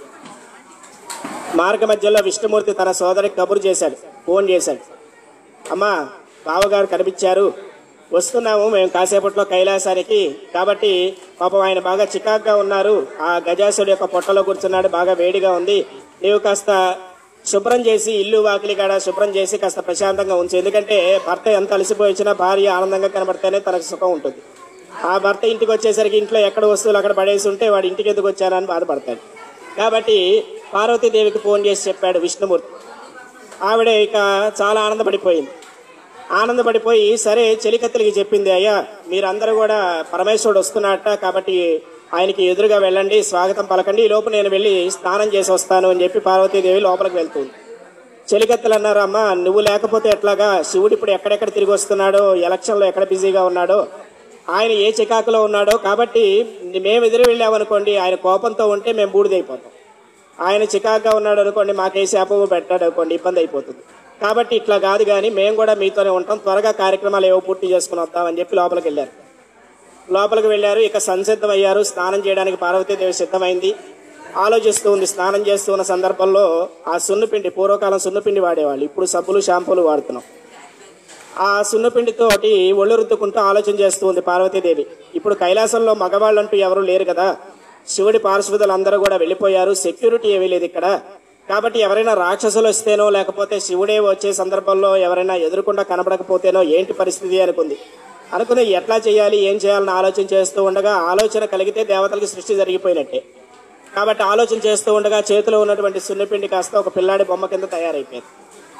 A: మార్గ మధ్యలో విష్ణుమూర్తి తన సోదరికి కబురు చేశాడు ఫోన్ చేశాడు అమ్మా బావగారు కనిపించారు వస్తున్నాము మేము కాసేపట్లో కైలాసానికి కాబట్టి పాపం ఆయన బాగా చికాగ్గా ఉన్నారు ఆ గజాసుడి యొక్క పొట్టలో కూర్చున్నాడు బాగా వేడిగా ఉంది నీవు కాస్త శుభ్రం చేసి ఇల్లు వాకిలి కాడ శుభ్రం చేసి కాస్త ప్రశాంతంగా ఉంచు ఎందుకంటే భర్త ఎంత అలసిపోయి వచ్చినా భార్య ఆనందంగా కనబడితేనే తనకు సుఖం ఉంటుంది ఆ భర్త ఇంటికి వచ్చేసరికి ఇంట్లో ఎక్కడ వస్తువులు అక్కడ పడేసి ఉంటే వాడు ఇంటికి ఎందుకు వచ్చానని బాధపడతాడు కాబట్టి పార్వతీదేవికి ఫోన్ చేసి చెప్పాడు విష్ణుమూర్తి ఆవిడ ఇక చాలా ఆనందపడిపోయింది ఆనందపడిపోయి సరే చెలికత్తెలకి చెప్పింది అయ్యా మీరందరూ కూడా పరమేశ్వరుడు వస్తున్నట్ట కాబట్టి ఆయనకి ఎదురుగా వెళ్ళండి స్వాగతం పలకండి ఈ లోపు నేను వెళ్ళి స్నానం చేసి వస్తాను అని చెప్పి పార్వతీదేవి లోపలికి వెళ్తుంది చెలికత్తెలు అన్నారు అమ్మా నువ్వు లేకపోతే ఎట్లాగా శివుడు ఇప్పుడు ఎక్కడెక్కడ తిరిగి వస్తున్నాడో ఎలక్షన్లో ఎక్కడ బిజీగా ఉన్నాడో ఆయన ఏ చికాకులో ఉన్నాడో కాబట్టి మేము ఎదురు వెళ్ళామనుకోండి ఆయన కోపంతో ఉంటే మేము బూడిదైపోతాం ఆయన చికాగ్గా ఉన్నాడు అనుకోండి మాకే శాపము పెట్టాడు అనుకోండి ఇబ్బంది అయిపోతుంది కాబట్టి ఇట్లా కాదు కానీ మేము కూడా మీతోనే ఉంటాం త్వరగా కార్యక్రమాలు ఏవో పూర్తి చేసుకుని వద్దామని చెప్పి లోపలికి వెళ్ళారు లోపలికి వెళ్ళారు ఇక సంసిద్ధం అయ్యారు స్నానం చేయడానికి పార్వతీదేవి సిద్ధమైంది ఆలోచిస్తూ ఉంది స్నానం చేస్తూ ఉన్న సందర్భంలో ఆ సున్నుపిండి పూర్వకాలం సున్నుపిండి వాడేవాళ్ళు ఇప్పుడు సబ్బులు షాంపూలు వాడుతున్నాం ఆ సున్నపిండితోటి ఒళ్ళు రుద్దుకుంటూ ఆలోచన చేస్తూ ఉంది పార్వతీదేవి ఇప్పుడు కైలాసంలో మగవాళ్ళంటూ ఎవరు లేరు కదా శివుడి పార్శ్వదులు అందరూ కూడా వెళ్ళిపోయారు సెక్యూరిటీ ఏమీ లేదు ఇక్కడ కాబట్టి ఎవరైనా రాక్షసులు వస్తేనో లేకపోతే శివుడే వచ్చే సందర్భంలో ఎవరైనా ఎదురుకుండా కనబడకపోతేనో ఏంటి పరిస్థితి అనుకుంది అనుకుని ఎట్లా చేయాలి ఏం చేయాలని ఆలోచన చేస్తూ ఉండగా ఆలోచన కలిగితే దేవతలకి సృష్టి జరిగిపోయినట్టే కాబట్టి ఆలోచన చేస్తూ ఉండగా చేతిలో ఉన్నటువంటి సున్నిపిండి కాస్త ఒక పిల్లాడి బొమ్మ కింద తయారైపోయింది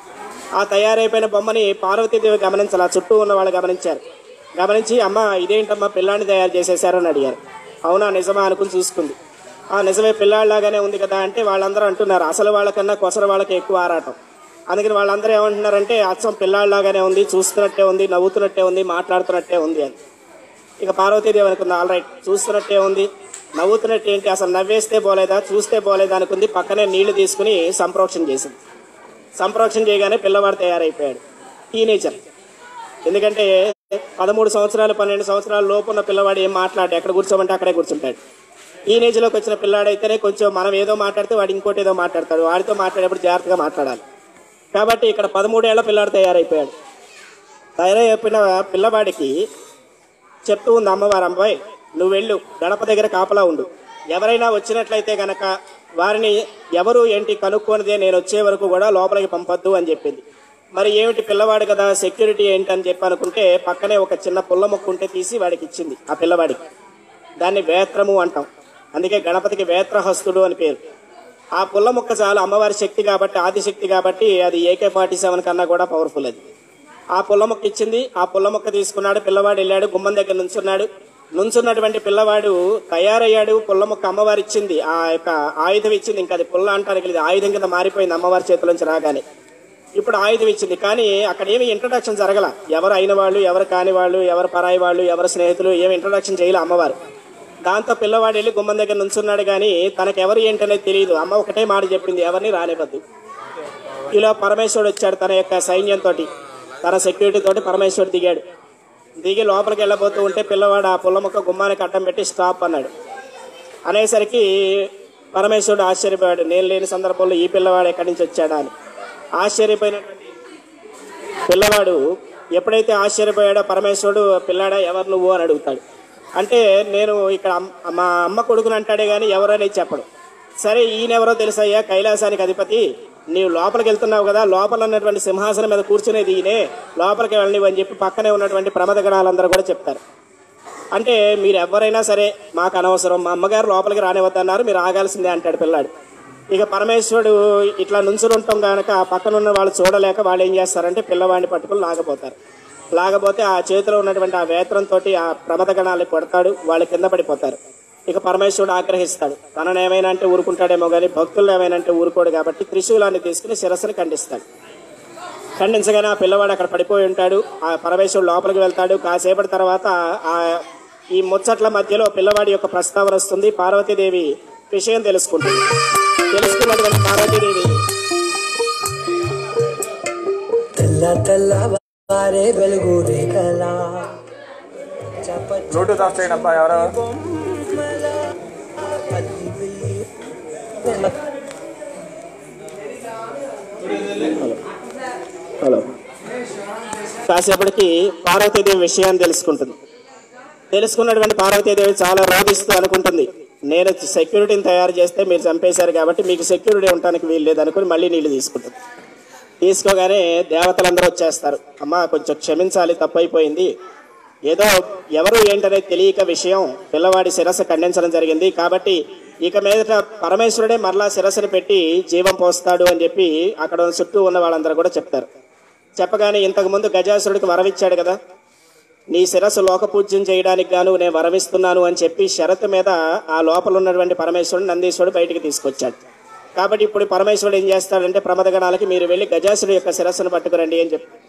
A: ఆ తయారైపోయిన బొమ్మని పార్వతీదేవి గమనించాలి ఆ చుట్టూ ఉన్న వాళ్ళు గమనించారు గమనించి అమ్మ ఇదేంటమ్మా పిల్లాడిని తయారు చేసేసారని అడిగారు అవునా నిజమా అనుకుని చూసుకుంది ఆ నిజమే పిల్లాడిలాగానే ఉంది కదా అంటే వాళ్ళందరూ అంటున్నారు అసలు వాళ్ళకన్నా కొసర వాళ్ళకి ఎక్కువ ఆరాటం అందుకని వాళ్ళందరూ ఏమంటున్నారంటే అచ్చం పిల్లాడిలాగానే ఉంది చూస్తున్నట్టే ఉంది నవ్వుతున్నట్టే ఉంది మాట్లాడుతున్నట్టే ఉంది అని ఇక పార్వతీదేవి అనుకుంది ఆల్ రైట్ చూస్తున్నట్టే ఉంది నవ్వుతున్నట్టు ఏంటి అసలు నవ్వేస్తే పోలేదా చూస్తే పోలేదా అనుకుంది పక్కనే నీళ్లు తీసుకుని సంప్రోక్షణ చేసింది సంప్రోక్షణ చేయగానే పిల్లవాడు తయారైపోయాడు టీనేజర్ ఎందుకంటే పదమూడు సంవత్సరాలు పన్నెండు సంవత్సరాల లోపు ఉన్న పిల్లవాడు ఏం మాట్లాడు ఎక్కడ కూర్చోమంటే అక్కడే కూర్చుంటాడు టీనేజ్లోకి వచ్చిన పిల్లాడైతేనే కొంచెం మనం ఏదో మాట్లాడితే వాడు ఇంకోటి ఏదో మాట్లాడతాడు వాడితో మాట్లాడేప్పుడు జాగ్రత్తగా మాట్లాడాలి కాబట్టి ఇక్కడ పదమూడేళ్ల పిల్లాడు తయారైపోయాడు తయారైపోయిన పిల్లవాడికి చెప్తూ ఉంది అమ్మవారు అమ్మాయి నువ్వు వెళ్ళు గడప దగ్గర కాపలా ఉండు ఎవరైనా వచ్చినట్లయితే గనక వారిని ఎవరు ఏంటి కనుక్కోనిదే నేను వచ్చే వరకు కూడా లోపలికి పంపొద్దు అని చెప్పింది మరి ఏమిటి పిల్లవాడు కదా సెక్యూరిటీ ఏంటి అని చెప్పి అనుకుంటే పక్కనే ఒక చిన్న పుల్ల మొక్క ఉంటే తీసి వాడికి ఇచ్చింది ఆ పిల్లవాడికి దాన్ని వేత్రము అంటాం అందుకే గణపతికి వేత్రహస్తుడు అని పేరు ఆ పుల్ల మొక్క చాలు అమ్మవారి శక్తి కాబట్టి ఆదిశక్తి కాబట్టి అది ఏకే ఫార్టీ సెవెన్ కన్నా కూడా పవర్ఫుల్ అది ఆ పుల్ల మొక్క ఇచ్చింది ఆ పుల్ల మొక్క తీసుకున్నాడు పిల్లవాడు వెళ్ళాడు గుమ్మం దగ్గర నుంచున్నాడు నుంచున్నటువంటి పిల్లవాడు తయారయ్యాడు పుల్ల మొక్క అమ్మవారు ఇచ్చింది ఆ యొక్క ఆయుధం ఇచ్చింది ఇంకా అది పుల్ల అంటానికి లేదు ఆయుధం కింద మారిపోయింది అమ్మవారి చేతిలోంచి రాగానే ఇప్పుడు ఆయుధం ఇచ్చింది కానీ అక్కడ ఏమి ఇంట్రడక్షన్ జరగల ఎవరు అయిన వాళ్ళు ఎవరు కాని వాళ్ళు ఎవరు పరాయి వాళ్ళు ఎవరు స్నేహితులు ఏమి ఇంట్రడక్షన్ చేయలే అమ్మవారు దాంతో పిల్లవాడు వెళ్ళి గుమ్మం దగ్గర నుంచున్నాడు కానీ తనకు ఎవరు ఏంటనేది తెలియదు అమ్మ ఒకటే మాట చెప్పింది ఎవరిని రానివ్వద్దు ఇలా పరమేశ్వరుడు వచ్చాడు తన యొక్క సైన్యంతో తన సెక్యూరిటీ తోటి పరమేశ్వరుడు దిగాడు దిగి లోపలికి వెళ్ళబోతూ ఉంటే పిల్లవాడు ఆ పుల్ల మొక్క గుమ్మానికి అడ్డం పెట్టి స్టాప్ అన్నాడు అనేసరికి పరమేశ్వరుడు ఆశ్చర్యపోయాడు నేను లేని సందర్భంలో ఈ పిల్లవాడు ఎక్కడి నుంచి వచ్చాడా అని ఆశ్చర్యపోయినటువంటి పిల్లవాడు ఎప్పుడైతే ఆశ్చర్యపోయాడో పరమేశ్వరుడు పిల్లాడా ఎవరు నువ్వు అని అడుగుతాడు అంటే నేను ఇక్కడ అమ్- మా అమ్మ కొడుకుని అంటాడే కానీ ఎవరనేది చెప్పడు సరే ఈయనెవరో తెలుసయ్యా కైలాసానికి అధిపతి నీవు లోపలికి వెళ్తున్నావు కదా లోపల ఉన్నటువంటి సింహాసనం మీద కూర్చునేది ఈయనే లోపలికి వెళ్ళనివ్వు అని చెప్పి పక్కనే ఉన్నటువంటి ప్రమద గణాలందరూ కూడా చెప్తారు అంటే మీరు ఎవరైనా సరే మాకు అనవసరం మా అమ్మగారు లోపలికి రానివద్దన్నారు మీరు ఆగాల్సిందే అంటాడు పిల్లాడు ఇక పరమేశ్వరుడు ఇట్లా నుంచుని ఉంటాం కనుక ఆ పక్కన ఉన్న వాళ్ళు చూడలేక వాళ్ళు ఏం చేస్తారంటే పిల్లవాడిని పట్టుకుని లాగపోతారు లాగపోతే ఆ చేతిలో ఉన్నటువంటి ఆ వేత్రంతో ఆ ప్రమద గణాలు కొడతాడు వాళ్ళు కింద పడిపోతారు ఇక పరమేశ్వరుడు ఆగ్రహిస్తాడు తనను ఏమైనా అంటే ఊరుకుంటాడేమో కానీ భక్తులు ఏమైనా అంటే ఊరుకోడు కాబట్టి త్రిశూలాన్ని తీసుకుని శిరస్సుని ఖండిస్తాడు ఖండించగానే ఆ పిల్లవాడు అక్కడ పడిపోయి ఉంటాడు ఆ పరమేశ్వరుడు లోపలికి వెళ్తాడు కాసేపటి తర్వాత ఆ ఈ ముచ్చట్ల మధ్యలో పిల్లవాడి యొక్క ప్రస్తావన వస్తుంది పార్వతీదేవి విషయం తెలుసుకుంటుంది తెలుసుకున్నటువంటి పార్వతీదేవి
B: తెల్ల తెల్ల వారే వెలుగు రేఖలా చప
C: బ్లూటూత్ ఆఫ్ చేయండి అబ్బా ఎవరో
B: బొమ్మల పది వెయ్యి
A: హలో కాసేపటికి పార్వతీదేవి విషయాన్ని తెలుసుకుంటుంది తెలుసుకున్నటువంటి పార్వతీదేవి చాలా రోధిస్తూ అనుకుంటుంది నేను సెక్యూరిటీని తయారు చేస్తే మీరు చంపేశారు కాబట్టి మీకు సెక్యూరిటీ ఉండడానికి వీలు లేదు అనుకుని మళ్ళీ నీళ్లు తీసుకుంటుంది తీసుకోగానే దేవతలందరూ వచ్చేస్తారు అమ్మ కొంచెం క్షమించాలి తప్పైపోయింది ఏదో ఎవరు ఏంటనేది తెలియక విషయం పిల్లవాడి శిరస్సు ఖండించడం జరిగింది కాబట్టి ఇక మీదట పరమేశ్వరుడే మరలా శిరస్సును పెట్టి జీవం పోస్తాడు అని చెప్పి అక్కడ ఉన్న చుట్టూ ఉన్న వాళ్ళందరూ కూడా చెప్తారు చెప్పగానే ఇంతకు ముందు గజాసురుడికి వరమిచ్చాడు కదా నీ శిరస్సు లోకపూజ్యం చేయడానికి గాను నేను వరమిస్తున్నాను అని చెప్పి షరతు మీద ఆ లోపల ఉన్నటువంటి పరమేశ్వరుడు నందీశ్వరుడు బయటికి తీసుకొచ్చాడు కాబట్టి ఇప్పుడు పరమేశ్వరుడు ఏం చేస్తాడంటే ప్రమదగణాలకి మీరు వెళ్ళి గజాసురుడు యొక్క శిరస్సును పట్టుకురండి అని చెప్పి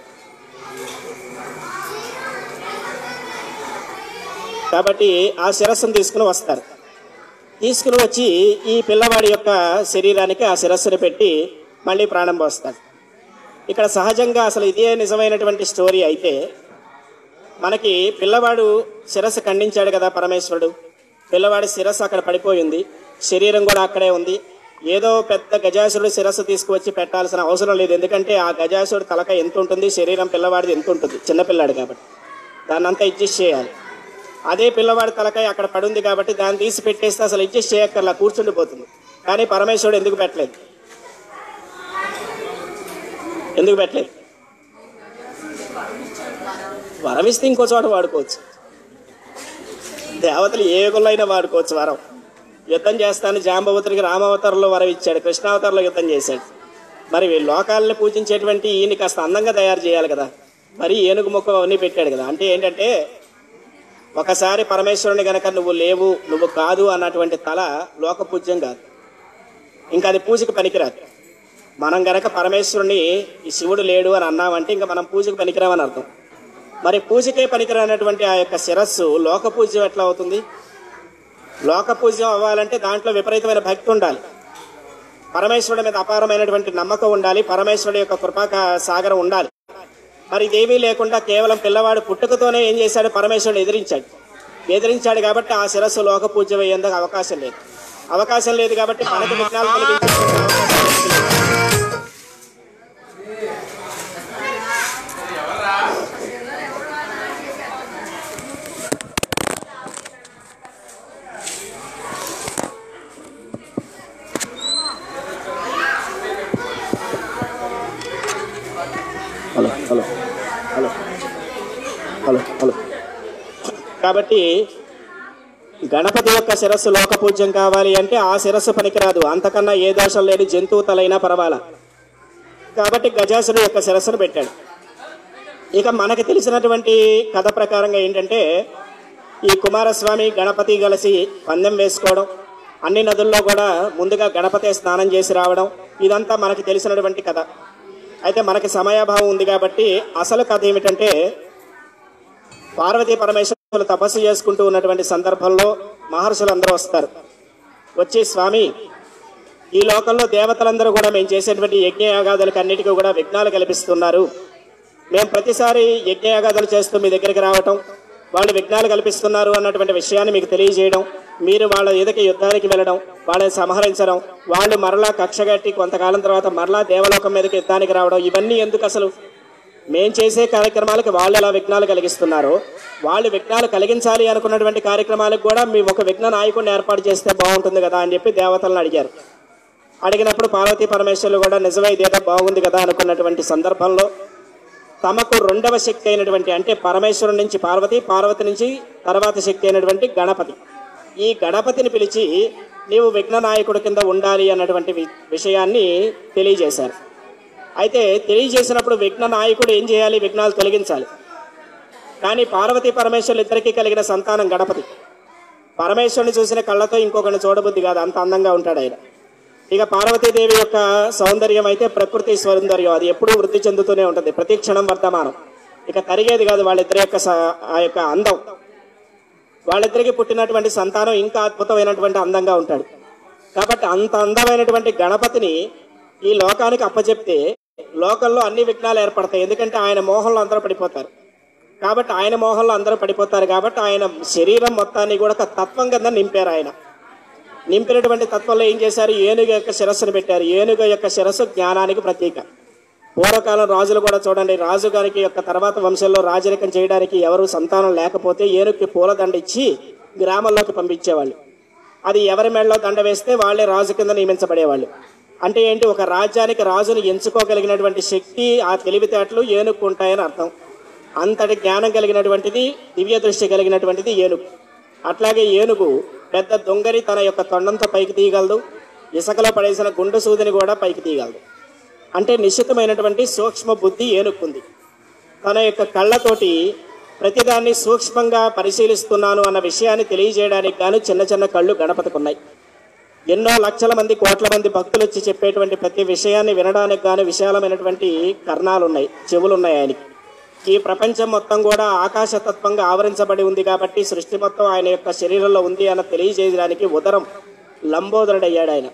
A: కాబట్టి ఆ శిరస్సును తీసుకుని వస్తారు తీసుకుని వచ్చి ఈ పిల్లవాడి యొక్క శరీరానికి ఆ శిరస్సును పెట్టి మళ్ళీ ప్రాణం పోస్తాడు ఇక్కడ సహజంగా అసలు ఇదే నిజమైనటువంటి స్టోరీ అయితే మనకి పిల్లవాడు శిరస్సు ఖండించాడు కదా పరమేశ్వరుడు పిల్లవాడి శిరస్సు అక్కడ పడిపోయింది శరీరం కూడా అక్కడే ఉంది ఏదో పెద్ద గజాసురుడు శిరస్సు తీసుకువచ్చి పెట్టాల్సిన అవసరం లేదు ఎందుకంటే ఆ గజాసురుడు తలక ఎంత ఉంటుంది శరీరం పిల్లవాడిది ఎంత ఉంటుంది చిన్నపిల్లాడు కాబట్టి దాన్ని అంతా అడ్జస్ట్ చేయాలి అదే పిల్లవాడి తలకాయ అక్కడ పడుంది కాబట్టి దాన్ని తీసి పెట్టేస్తే అసలు అడ్జస్ట్ చేయక్కర్లా కూర్చుండిపోతుంది కానీ పరమేశ్వరుడు ఎందుకు పెట్టలేదు ఎందుకు పెట్టలేదు వరం ఇస్తే ఇంకో చోట వాడుకోవచ్చు దేవతలు ఏ యుగంలో అయినా వాడుకోవచ్చు వరం యుద్ధం చేస్తాను జాంబవతుడికి రామావతారంలో వరం ఇచ్చాడు కృష్ణావతారంలో యుద్ధం చేశాడు మరి ఈ లోకాలను పూజించేటువంటి ఈయన కాస్త అందంగా తయారు చేయాలి కదా మరి ఏనుగు మొక్క అవన్నీ పెట్టాడు కదా అంటే ఏంటంటే ఒకసారి పరమేశ్వరుని గనక నువ్వు లేవు నువ్వు కాదు అన్నటువంటి తల లోక పూజ్యం కాదు ఇంకా అది పూజకు పనికిరాదు మనం గనక పరమేశ్వరుని ఈ శివుడు లేడు అని అన్నామంటే ఇంకా మనం పూజకు పనికిరామని అర్థం మరి పూజకే పనికిరానటువంటి ఆ యొక్క శిరస్సు లోక పూజ్యం ఎట్లా అవుతుంది లోక పూజ్యం అవ్వాలంటే దాంట్లో విపరీతమైన భక్తి ఉండాలి పరమేశ్వరుడి మీద అపారమైనటువంటి నమ్మకం ఉండాలి పరమేశ్వరుడి యొక్క కృపా కా- సాగరం ఉండాలి మరి ఇదేమీ లేకుండా కేవలం పిల్లవాడు పుట్టుకతోనే ఏం చేశాడు పరమేశ్వరుని ఎదిరించాడు ఎదిరించాడు కాబట్టి ఆ శిరస్సు లోక పూజ్యం అయ్యేందుకు అవకాశం లేదు అవకాశం లేదు కాబట్టి మనకు విఘ్నాలు కలిగించేటువంటి అవకాశం లేదు. Hello hello hello hello hello కాబట్టి గణపతి యొక్క శిరస్సు లోక పూజ్యం కావాలి అంటే ఆ శిరస్సు పనికిరాదు అంతకన్నా ఏ దోషం లేని జంతువు తలైనా పర్వాలా కాబట్టి గజాసుడు యొక్క శిరస్సును పెట్టాడు ఇక మనకి తెలిసినటువంటి కథ ప్రకారంగా ఏంటంటే ఈ కుమారస్వామి గణపతి కలిసి పందెం వేసుకోవడం అన్ని నదుల్లో కూడా ముందుగా గణపతి స్నానం చేసి రావడం ఇదంతా మనకి తెలిసినటువంటి కథ అయితే మనకి సమయాభావం ఉంది కాబట్టి అసలు కథ ఏమిటంటే పార్వతీ పరమేశ్వరులు తపస్సు చేసుకుంటూ ఉన్నటువంటి సందర్భంలో మహర్షులు అందరూ వస్తారు వచ్చి స్వామి ఈ లోకంలో దేవతలందరూ కూడా మేము చేసేటువంటి యజ్ఞయాగాదులకు అన్నిటికీ కూడా విఘ్నాలు కల్పిస్తున్నారు మేము ప్రతిసారి యజ్ఞయాగాదులు చేస్తూ మీ దగ్గరికి రావటం వాళ్ళు విఘ్నాలు కల్పిస్తున్నారు అన్నటువంటి విషయాన్ని మీకు తెలియజేయడం మీరు వాళ్ళ ఎదుటి యుద్ధానికి వెళ్ళడం వాళ్ళని సంహరించడం వాళ్ళు మరలా కక్షగట్టి కొంతకాలం తర్వాత మరలా దేవలోకం మీదకి యుద్ధానికి రావడం ఇవన్నీ ఎందుకు అసలు మేం చేసే కార్యక్రమాలకు వాళ్ళు ఎలా విఘ్నాలు కలిగిస్తున్నారో వాళ్ళు విఘ్నాలు కలిగించాలి అనుకున్నటువంటి కార్యక్రమాలకు కూడా మేము ఒక విఘ్న నాయకుడిని ఏర్పాటు చేస్తే బాగుంటుంది కదా అని చెప్పి దేవతలను అడిగారు అడిగినప్పుడు పార్వతీ పరమేశ్వరులు కూడా నిజమే ఇదేదో బాగుంది కదా అనుకున్నటువంటి సందర్భంలో తమకు రెండవ శక్తి అయినటువంటి అంటే పరమేశ్వరుని నుంచి పార్వతి పార్వతి నుంచి తర్వాత శక్తి అయినటువంటి గణపతి ఈ గణపతిని పిలిచి నీవు విఘ్న నాయకుడి కింద ఉండాలి అన్నటువంటి వి- విషయాన్ని తెలియజేశారు అయితే తెలియజేసినప్పుడు విఘ్న నాయకుడు ఏం చేయాలి విఘ్నాలు తొలగించాలి కానీ పార్వతీ పరమేశ్వరులు ఇద్దరికీ కలిగిన సంతానం గణపతి పరమేశ్వరుని చూసిన కళ్ళతో ఇంకొకరిని చూడబుద్ధి కాదు అంత అందంగా ఉంటాడు ఆయన ఇక పార్వతీదేవి యొక్క సౌందర్యం అయితే ప్రకృతి సౌందర్యం అది ఎప్పుడూ వృద్ధి చెందుతూనే ఉంటుంది ప్రతి క్షణం వర్తమానం ఇక తరిగేది కాదు వాళ్ళిద్దరి యొక్క స- ఆ యొక్క అందం వాళ్ళిద్దరికి పుట్టినటువంటి సంతానం ఇంకా అద్భుతమైనటువంటి అందంగా ఉంటాడు కాబట్టి అంత అందమైనటువంటి గణపతిని ఈ లోకానికి అప్పచెప్తే లోకంలో అన్ని విఘ్నాలు ఏర్పడతాయి ఎందుకంటే ఆయన మోహంలో అందరూ పడిపోతారు కాబట్టి ఆయన మోహంలో అందరూ పడిపోతారు కాబట్టి ఆయన శరీరం మొత్తాన్ని కూడా ఒక తత్వం కింద నింపారు ఆయన నింపినటువంటి తత్వంలో ఏం చేశారు ఏనుగు యొక్క శిరస్సును పెట్టారు ఏనుగు యొక్క శిరస్సు జ్ఞానానికి ప్రతీక పూర్వకాలం రాజులు కూడా చూడండి రాజు గారికి యొక్క తర్వాత వంశంలో రాజరికం చేయడానికి ఎవరు సంతానం లేకపోతే ఏనుగుకి పూలదండ ఇచ్చి గ్రామంలోకి పంపించేవాళ్ళు అది ఎవరి మెడలో దండ వేస్తే వాళ్ళే రాజు కింద నియమించబడేవాళ్ళు అంటే ఏంటి ఒక రాజ్యానికి రాజును ఎంచుకోగలిగినటువంటి శక్తి ఆ తెలివితేటలు ఏనుగు ఉంటాయని అర్థం అంతటి జ్ఞానం కలిగినటువంటిది దివ్య దృష్టి కలిగినటువంటిది ఏనుగు అట్లాగే ఏనుగు పెద్ద దొంగని తన యొక్క తొండంతో పైకి తీయగలదు ఇసుకలో పడేసిన గుండు సూదిని కూడా పైకి తీయగలదు అంటే నిశ్చితమైనటువంటి సూక్ష్మ బుద్ధి ఏనుక్కుంది తన యొక్క కళ్ళతోటి ప్రతిదాన్ని సూక్ష్మంగా పరిశీలిస్తున్నాను అన్న విషయాన్ని తెలియజేయడానికి గాను చిన్న చిన్న కళ్ళు గణపతికున్నాయి ఎన్నో లక్షల మంది కోట్ల మంది భక్తులు వచ్చి చెప్పేటువంటి ప్రతి విషయాన్ని వినడానికి గాను విశాలమైనటువంటి కర్ణాలు ఉన్నాయి చెవులు ఉన్నాయి ఆయనకి ఈ ప్రపంచం మొత్తం కూడా ఆకాశతత్వంగా ఆవరించబడి ఉంది కాబట్టి సృష్టి మొత్తం ఆయన యొక్క శరీరంలో ఉంది అన్న తెలియజేయడానికి ఉదరం లంబోదరుడయ్యాడు ఆయన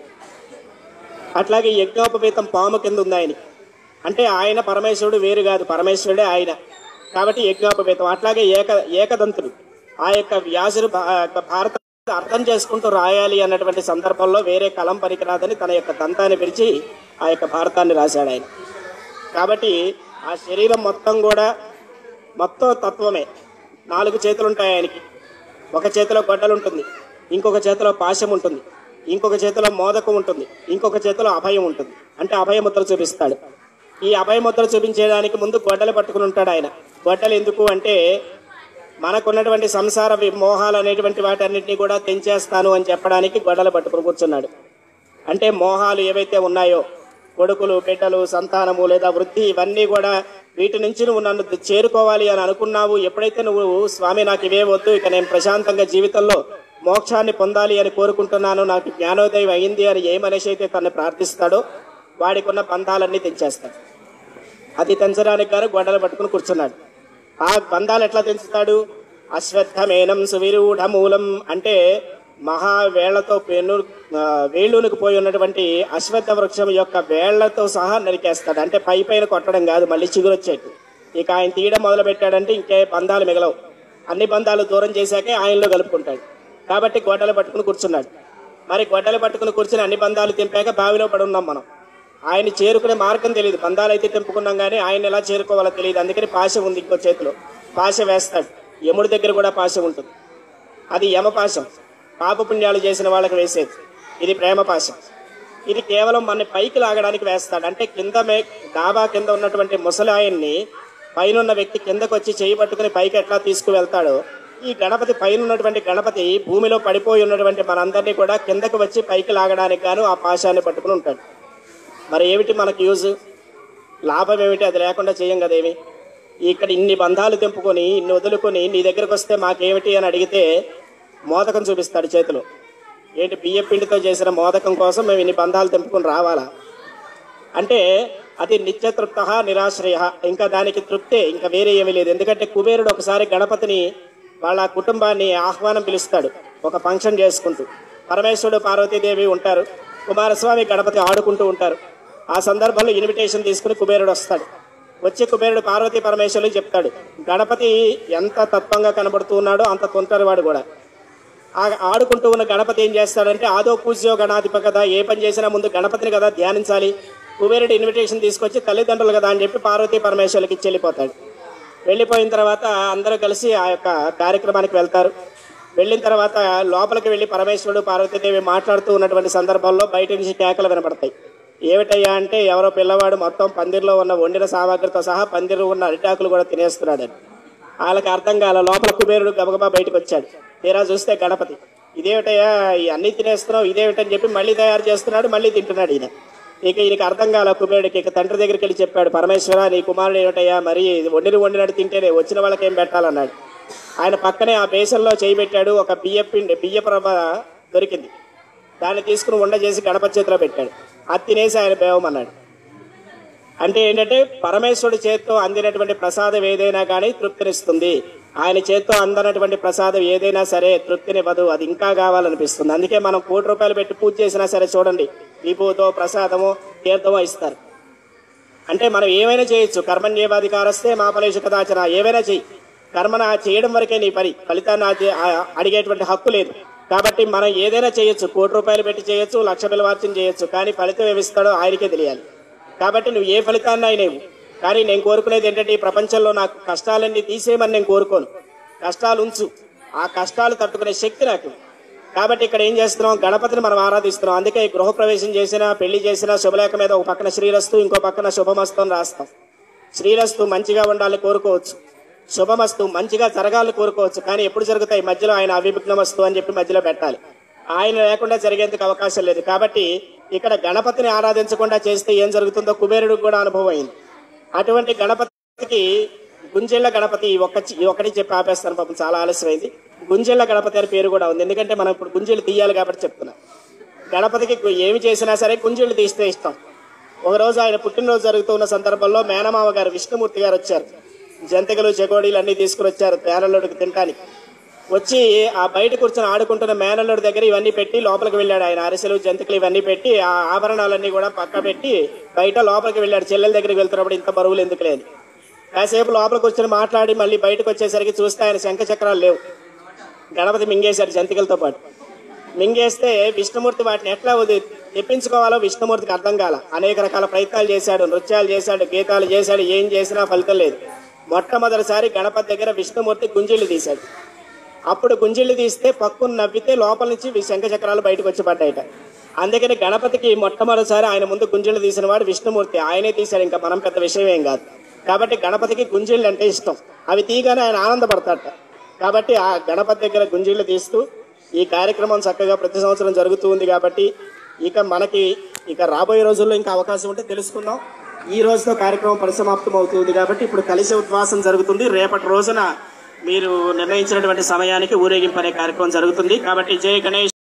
A: అట్లాగే యజ్ఞోపవీతం పాము కింద ఉంది ఆయనకి అంటే ఆయన పరమేశ్వరుడు వేరు కాదు పరమేశ్వరుడే ఆయన కాబట్టి యజ్ఞోపవీతం అట్లాగే ఏక ఏకదంతుడు ఆ యొక్క వ్యాసుడు భా- ఆ యొక్క భారత అర్థం చేసుకుంటూ రాయాలి అన్నటువంటి సందర్భంలో వేరే కలం పనికిరాదని తన యొక్క దంతాన్ని పిలిచి ఆ యొక్క భారతాన్ని రాశాడు ఆయన కాబట్టి ఆ శరీరం మొత్తం కూడా మొత్తం తత్వమే నాలుగు చేతులు ఉంటాయి ఆయనకి ఒక చేతిలో గొడ్డలు ఉంటుంది ఇంకొక చేతిలో పాశం ఉంటుంది ఇంకొక చేతిలో మోదకం ఉంటుంది ఇంకొక చేతిలో అభయం ఉంటుంది అంటే అభయముద్ర చూపిస్తాడు ఈ అభయముద్ర చూపించేదానికి ముందు గొడ్డలు పట్టుకుని ఉంటాడు ఆయన గొడ్డలు ఎందుకు అంటే మనకున్నటువంటి సంసార మోహాలు అనేటువంటి వాటన్నిటిని కూడా తెంచేస్తాను అని చెప్పడానికి గొడ్డలు పట్టుకుని కూర్చున్నాడు అంటే మోహాలు ఏవైతే ఉన్నాయో కొడుకులు బిడ్డలు సంతానము లేదా వృద్ధి ఇవన్నీ కూడా వీటి నుంచి నువ్వు నన్ను చేరుకోవాలి అని అనుకున్నావు ఎప్పుడైతే నువ్వు స్వామి నాకు ఇవే వద్దు ఇక నేను ప్రశాంతంగా జీవితంలో మోక్షాన్ని పొందాలి అని కోరుకుంటున్నాను నాకు జ్ఞానోదయం అయింది అని ఏ మనిషి అయితే తను ప్రార్థిస్తాడో వాడికి ఉన్న బంధాలన్నీ తెంచేస్తాడు అది తెంచడానికి గాను గొడ్డలు పట్టుకుని కూర్చున్నాడు ఆ బంధాలు ఎట్లా తెంచుతాడు అశ్వత్థమేనం సువిరూఢ మూలం అంటే మహా వేళ్లతో పెను ఆ, వేళ్ళునికి పోయి ఉన్నటువంటి అశ్వత్థ వృక్షం యొక్క వేళ్లతో సహా నరికేస్తాడు అంటే పై పైన కొట్టడం కాదు మళ్ళీ చిగురొచ్చేట్టు ఇక ఆయన తీయడం మొదలు పెట్టాడంటే ఇంకే బంధాలు మిగలవు అన్ని బంధాలు దూరం చేశాకే ఆయనలో కలుపుకుంటాడు కాబట్టి గొడ్డలు పట్టుకుని కూర్చున్నాడు మరి గొడ్డలు పట్టుకుని కూర్చుని అన్ని బంధాలు తెంపాక బావిలో పడి ఉన్నాం మనం ఆయన చేరుకునే మార్గం తెలియదు బంధాలు అయితే తెంపుకున్నాం కానీ ఆయన ఎలా చేరుకోవాలో తెలియదు అందుకని పాశ ఉంది ఇంకో చేతిలో పాశ వేస్తాడు యముడి దగ్గర కూడా పాశ ఉంటుంది అది యమపాశం పాపపుణ్యాలు చేసిన వాళ్ళకి వేసేది ఇది ప్రేమ పాశం ఇది కేవలం మన పైకి లాగడానికి వేస్తాడు అంటే కింద మే డాబా కింద ఉన్నటువంటి ముసలాయన్ని పైన ఉన్న వ్యక్తి కిందకు వచ్చి చేయి పట్టుకుని పైకి ఎట్లా తీసుకువెళ్తాడో ఈ గణపతి పైన ఉన్నటువంటి గణపతి భూమిలో పడిపోయి ఉన్నటువంటి మనందరినీ కూడా కిందకు వచ్చి పైకి లాగడానికి గాను ఆ పాశాన్ని పట్టుకుని ఉంటాడు మరి ఏమిటి మనకు యూజ్ లాభం ఏమిటి అది లేకుండా చేయం కదేమి ఇక్కడ ఇన్ని బంధాలు తెంపుకొని ఇన్ని వదులుకొని నీ దగ్గరకు వస్తే మాకేమిటి అని అడిగితే మోదకం చూపిస్తాడు చేతిలో ఏంటి బియ్య పిండితో చేసిన మోదకం కోసం మేము ఇన్ని బంధాలు తెంపుకొని రావాలా అంటే అది నిత్యతృప్త నిరాశ్రయ ఇంకా దానికి తృప్తే ఇంకా వేరే ఏమీ లేదు ఎందుకంటే కుబేరుడు ఒకసారి గణపతిని వాళ్ళ కుటుంబాన్ని ఆహ్వానం పిలుస్తాడు ఒక ఫంక్షన్ చేసుకుంటూ పరమేశ్వరుడు పార్వతీదేవి ఉంటారు కుమారస్వామి గణపతి ఆడుకుంటూ ఉంటారు ఆ సందర్భంలో ఇన్విటేషన్ తీసుకుని కుబేరుడు వస్తాడు వచ్చి కుబేరుడు పార్వతీ పరమేశ్వరులు చెప్తాడు గణపతి ఎంత తత్వంగా కనబడుతూ ఉన్నాడో అంత తొంటరివాడు కూడా ఆ ఆడుకుంటూ ఉన్న గణపతి ఏం చేస్తాడంటే ఆదో పూజ్యో గణాధిప కదా ఏ పని చేసినా ముందు గణపతిని కదా ధ్యానించాలి కుబేరుడు ఇన్విటేషన్ తీసుకొచ్చి తల్లిదండ్రులు కదా అని చెప్పి పార్వతీ పరమేశ్వరులకి ఇచ్చి వెళ్ళిపోతాడు వెళ్ళిపోయిన తర్వాత అందరూ కలిసి ఆ యొక్క కార్యక్రమానికి వెళ్తారు వెళ్ళిన తర్వాత లోపలికి వెళ్ళి పరమేశ్వరుడు పార్వతీదేవి మాట్లాడుతూ ఉన్నటువంటి సందర్భంలో బయట నుంచి కేకలు వినపడతాయి ఏమిటయ్యా అంటే ఎవరో పిల్లవాడు మొత్తం పందిరిలో ఉన్న వండిన సామాగ్రితో సహా పందిరిలో ఉన్న అరిటాకులు కూడా తినేస్తున్నాడని వాళ్ళకి అర్థం కాల లోపల కుబేరుడు గబగబా బయటకు వచ్చాడు తీరా చూస్తే గణపతి ఇదేమిటయ్యా ఈ అన్ని తినేస్తున్నావు ఇదేమిటని చెప్పి మళ్ళీ తయారు చేస్తున్నాడు మళ్ళీ తింటున్నాడు ఈయన ఇక ఈయనకి అర్థం కాల కుబేరుడికి ఇక తండ్రి దగ్గరికి వెళ్ళి చెప్పాడు పరమేశ్వర నీ కుమారుడు ఏమిటయ్యా మరి ఇది వండిని వండినట్టు తింటేనే వచ్చిన వాళ్ళకి ఏం పెట్టాలన్నాడు ఆయన పక్కనే ఆ బేసన్లో చేయి పెట్టాడు ఒక బియ్య పిండి బియ్య ప్రభ దొరికింది దాన్ని తీసుకుని వండ చేసి గణపతి చేతిలో పెట్టాడు అది తినేసి ఆయన బేవమన్నాడు అంటే ఏంటంటే పరమేశ్వరుడి చేత్తో అందినటువంటి ప్రసాదం ఏదైనా కానీ తృప్తినిస్తుంది ఆయన చేత్తో అందనటువంటి ప్రసాదం ఏదైనా సరే తృప్తినివ్వదు అది ఇంకా కావాలనిపిస్తుంది అందుకే మనం కోటి రూపాయలు పెట్టి పూజ చేసినా సరే చూడండి విభూతో ప్రసాదమో తీర్థమో ఇస్తారు అంటే మనం ఏమైనా చేయొచ్చు కర్మణ్యేవాధికారస్తే మా ఫలేషు కదాచన ఏమైనా చెయ్యి కర్మన చేయడం వరకే నీ పని ఫలితాన్ని ఆ- ఆ- అడిగేటువంటి హక్కు లేదు కాబట్టి మనం ఏదైనా చేయొచ్చు కోటి రూపాయలు పెట్టి చేయొచ్చు లక్ష బిలవార్చన చేయొచ్చు కానీ ఫలితం ఏమిస్తాడో ఆయనకే తెలియాలి కాబట్టి నువ్వు ఏ ఫలితాన్ని అయినా ఇవ్వు కానీ నేను కోరుకునేది ఏంటంటే ఈ ప్రపంచంలో నాకు కష్టాలన్నీ తీసేయమని నేను కోరుకోను కష్టాలు ఉంచు ఆ కష్టాలు తట్టుకునే శక్తి నాకు ఇవ్వు. కాబట్టి ఇక్కడ ఏం చేస్తున్నాం గణపతిని మనం ఆరాధిస్తున్నాం అందుకే ఈ గృహప్రవేశం చేసినా పెళ్లి చేసినా శుభలేఖ మీద ఒక పక్కన శ్రీరస్తు ఇంకో పక్కన శుభమస్తు అని రాస్తాం శ్రీరస్తు మంచిగా ఉండాలని కోరుకోవచ్చు శుభమస్తు మంచిగా జరగాలని కోరుకోవచ్చు కానీ ఎప్పుడు జరుగుతాయి మధ్యలో ఆయన అవిఘ్నమస్తు అని చెప్పి మధ్యలో పెట్టాలి ఆయన లేకుండా జరిగేందుకు అవకాశం లేదు కాబట్టి ఇక్కడ గణపతిని ఆరాధించకుండా చేస్తే ఏం జరుగుతుందో కుబేరుడికి కూడా అనుభవం అయింది అటువంటి గణపతికి గుంజెళ్ళ గణపతి ఈ ఒక్క ఈ ఒక్కటి చెప్పి ఆపేస్తాను పాపం చాలా ఆలస్యమైంది గుంజెళ్ళ గణపతి అనే పేరు కూడా ఉంది ఎందుకంటే మనం ఇప్పుడు గుంజెలు తీయాలి కాబట్టి చెప్తున్నా గణపతికి గు- ఏమి చేసినా సరే గుంజెళ్ళు తీస్తే ఇష్టం ఒకరోజు ఆయన పుట్టినరోజు జరుగుతున్న సందర్భంలో మేనమామ గారు విష్ణుమూర్తి గారు వచ్చారు జంతికలు చెకోడీలు అన్ని తీసుకుని వచ్చారు మేనల్లుడికి తినడానికి వచ్చి ఆ బయట కూర్చొని ఆడుకుంటున్న మేనల్లుడి దగ్గర ఇవన్నీ పెట్టి లోపలికి వెళ్ళాడు ఆయన అరిసెలు జంతికలు ఇవన్నీ పెట్టి ఆ ఆభరణాలన్నీ కూడా పక్క పెట్టి బయట లోపలికి వెళ్ళాడు చెల్లెల దగ్గరికి వెళ్తున్నప్పుడు ఇంత బరువులు ఎందుకు లేదు కాసేపు లోపలికి కూర్చొని మాట్లాడి మళ్ళీ బయటకు వచ్చేసరికి చూస్తే ఆయన శంఖ చక్రాలు లేవు గణపతి మింగేశాడు జంతికలతో పాటు మింగేస్తే విష్ణుమూర్తి వాటిని ఎట్లా వది- తెప్పించుకోవాలో విష్ణుమూర్తికి అర్థం కాల అనేక రకాల ప్రయత్నాలు చేశాడు నృత్యాలు చేశాడు గీతాలు చేశాడు ఏం చేసినా ఫలితం లేదు మొట్టమొదటిసారి గణపతి దగ్గర విష్ణుమూర్తి గుంజిళ్ళు తీశాడు అప్పుడు గుంజిళ్ళు తీస్తే పక్కున నవ్వితే లోపల నుంచి వి- శంఖ చక్రాలు బయటకు వచ్చి పడ్డాయట అందుకని గణపతికి మొట్టమొదటిసారి ఆయన ముందు గుంజీలు తీసిన వాడు విష్ణుమూర్తి ఆయనే తీశాడు ఇంకా మనం పెద్ద విషయం ఏం కాదు కాబట్టి గణపతికి గుంజీళ్ళు అంటే ఇష్టం అవి తీయగానే ఆయన ఆనందపడతాట కాబట్టి ఆ గణపతి దగ్గర గుంజీళ్ళు తీస్తూ ఈ కార్యక్రమం చక్కగా ప్రతి సంవత్సరం జరుగుతూ ఉంది కాబట్టి ఇక మనకి ఇక రాబోయే రోజుల్లో ఇంకా అవకాశం ఉంటే తెలుసుకుందాం ఈ రోజుతో కార్యక్రమం పరిసమాప్తం అవుతుంది కాబట్టి ఇప్పుడు కలిసి ఉద్వాసం జరుగుతుంది రేపటి రోజున మీరు నిర్ణయించినటువంటి సమయానికి ఊరేగింపు అనే కార్యక్రమం జరుగుతుంది కాబట్టి జై గణేష్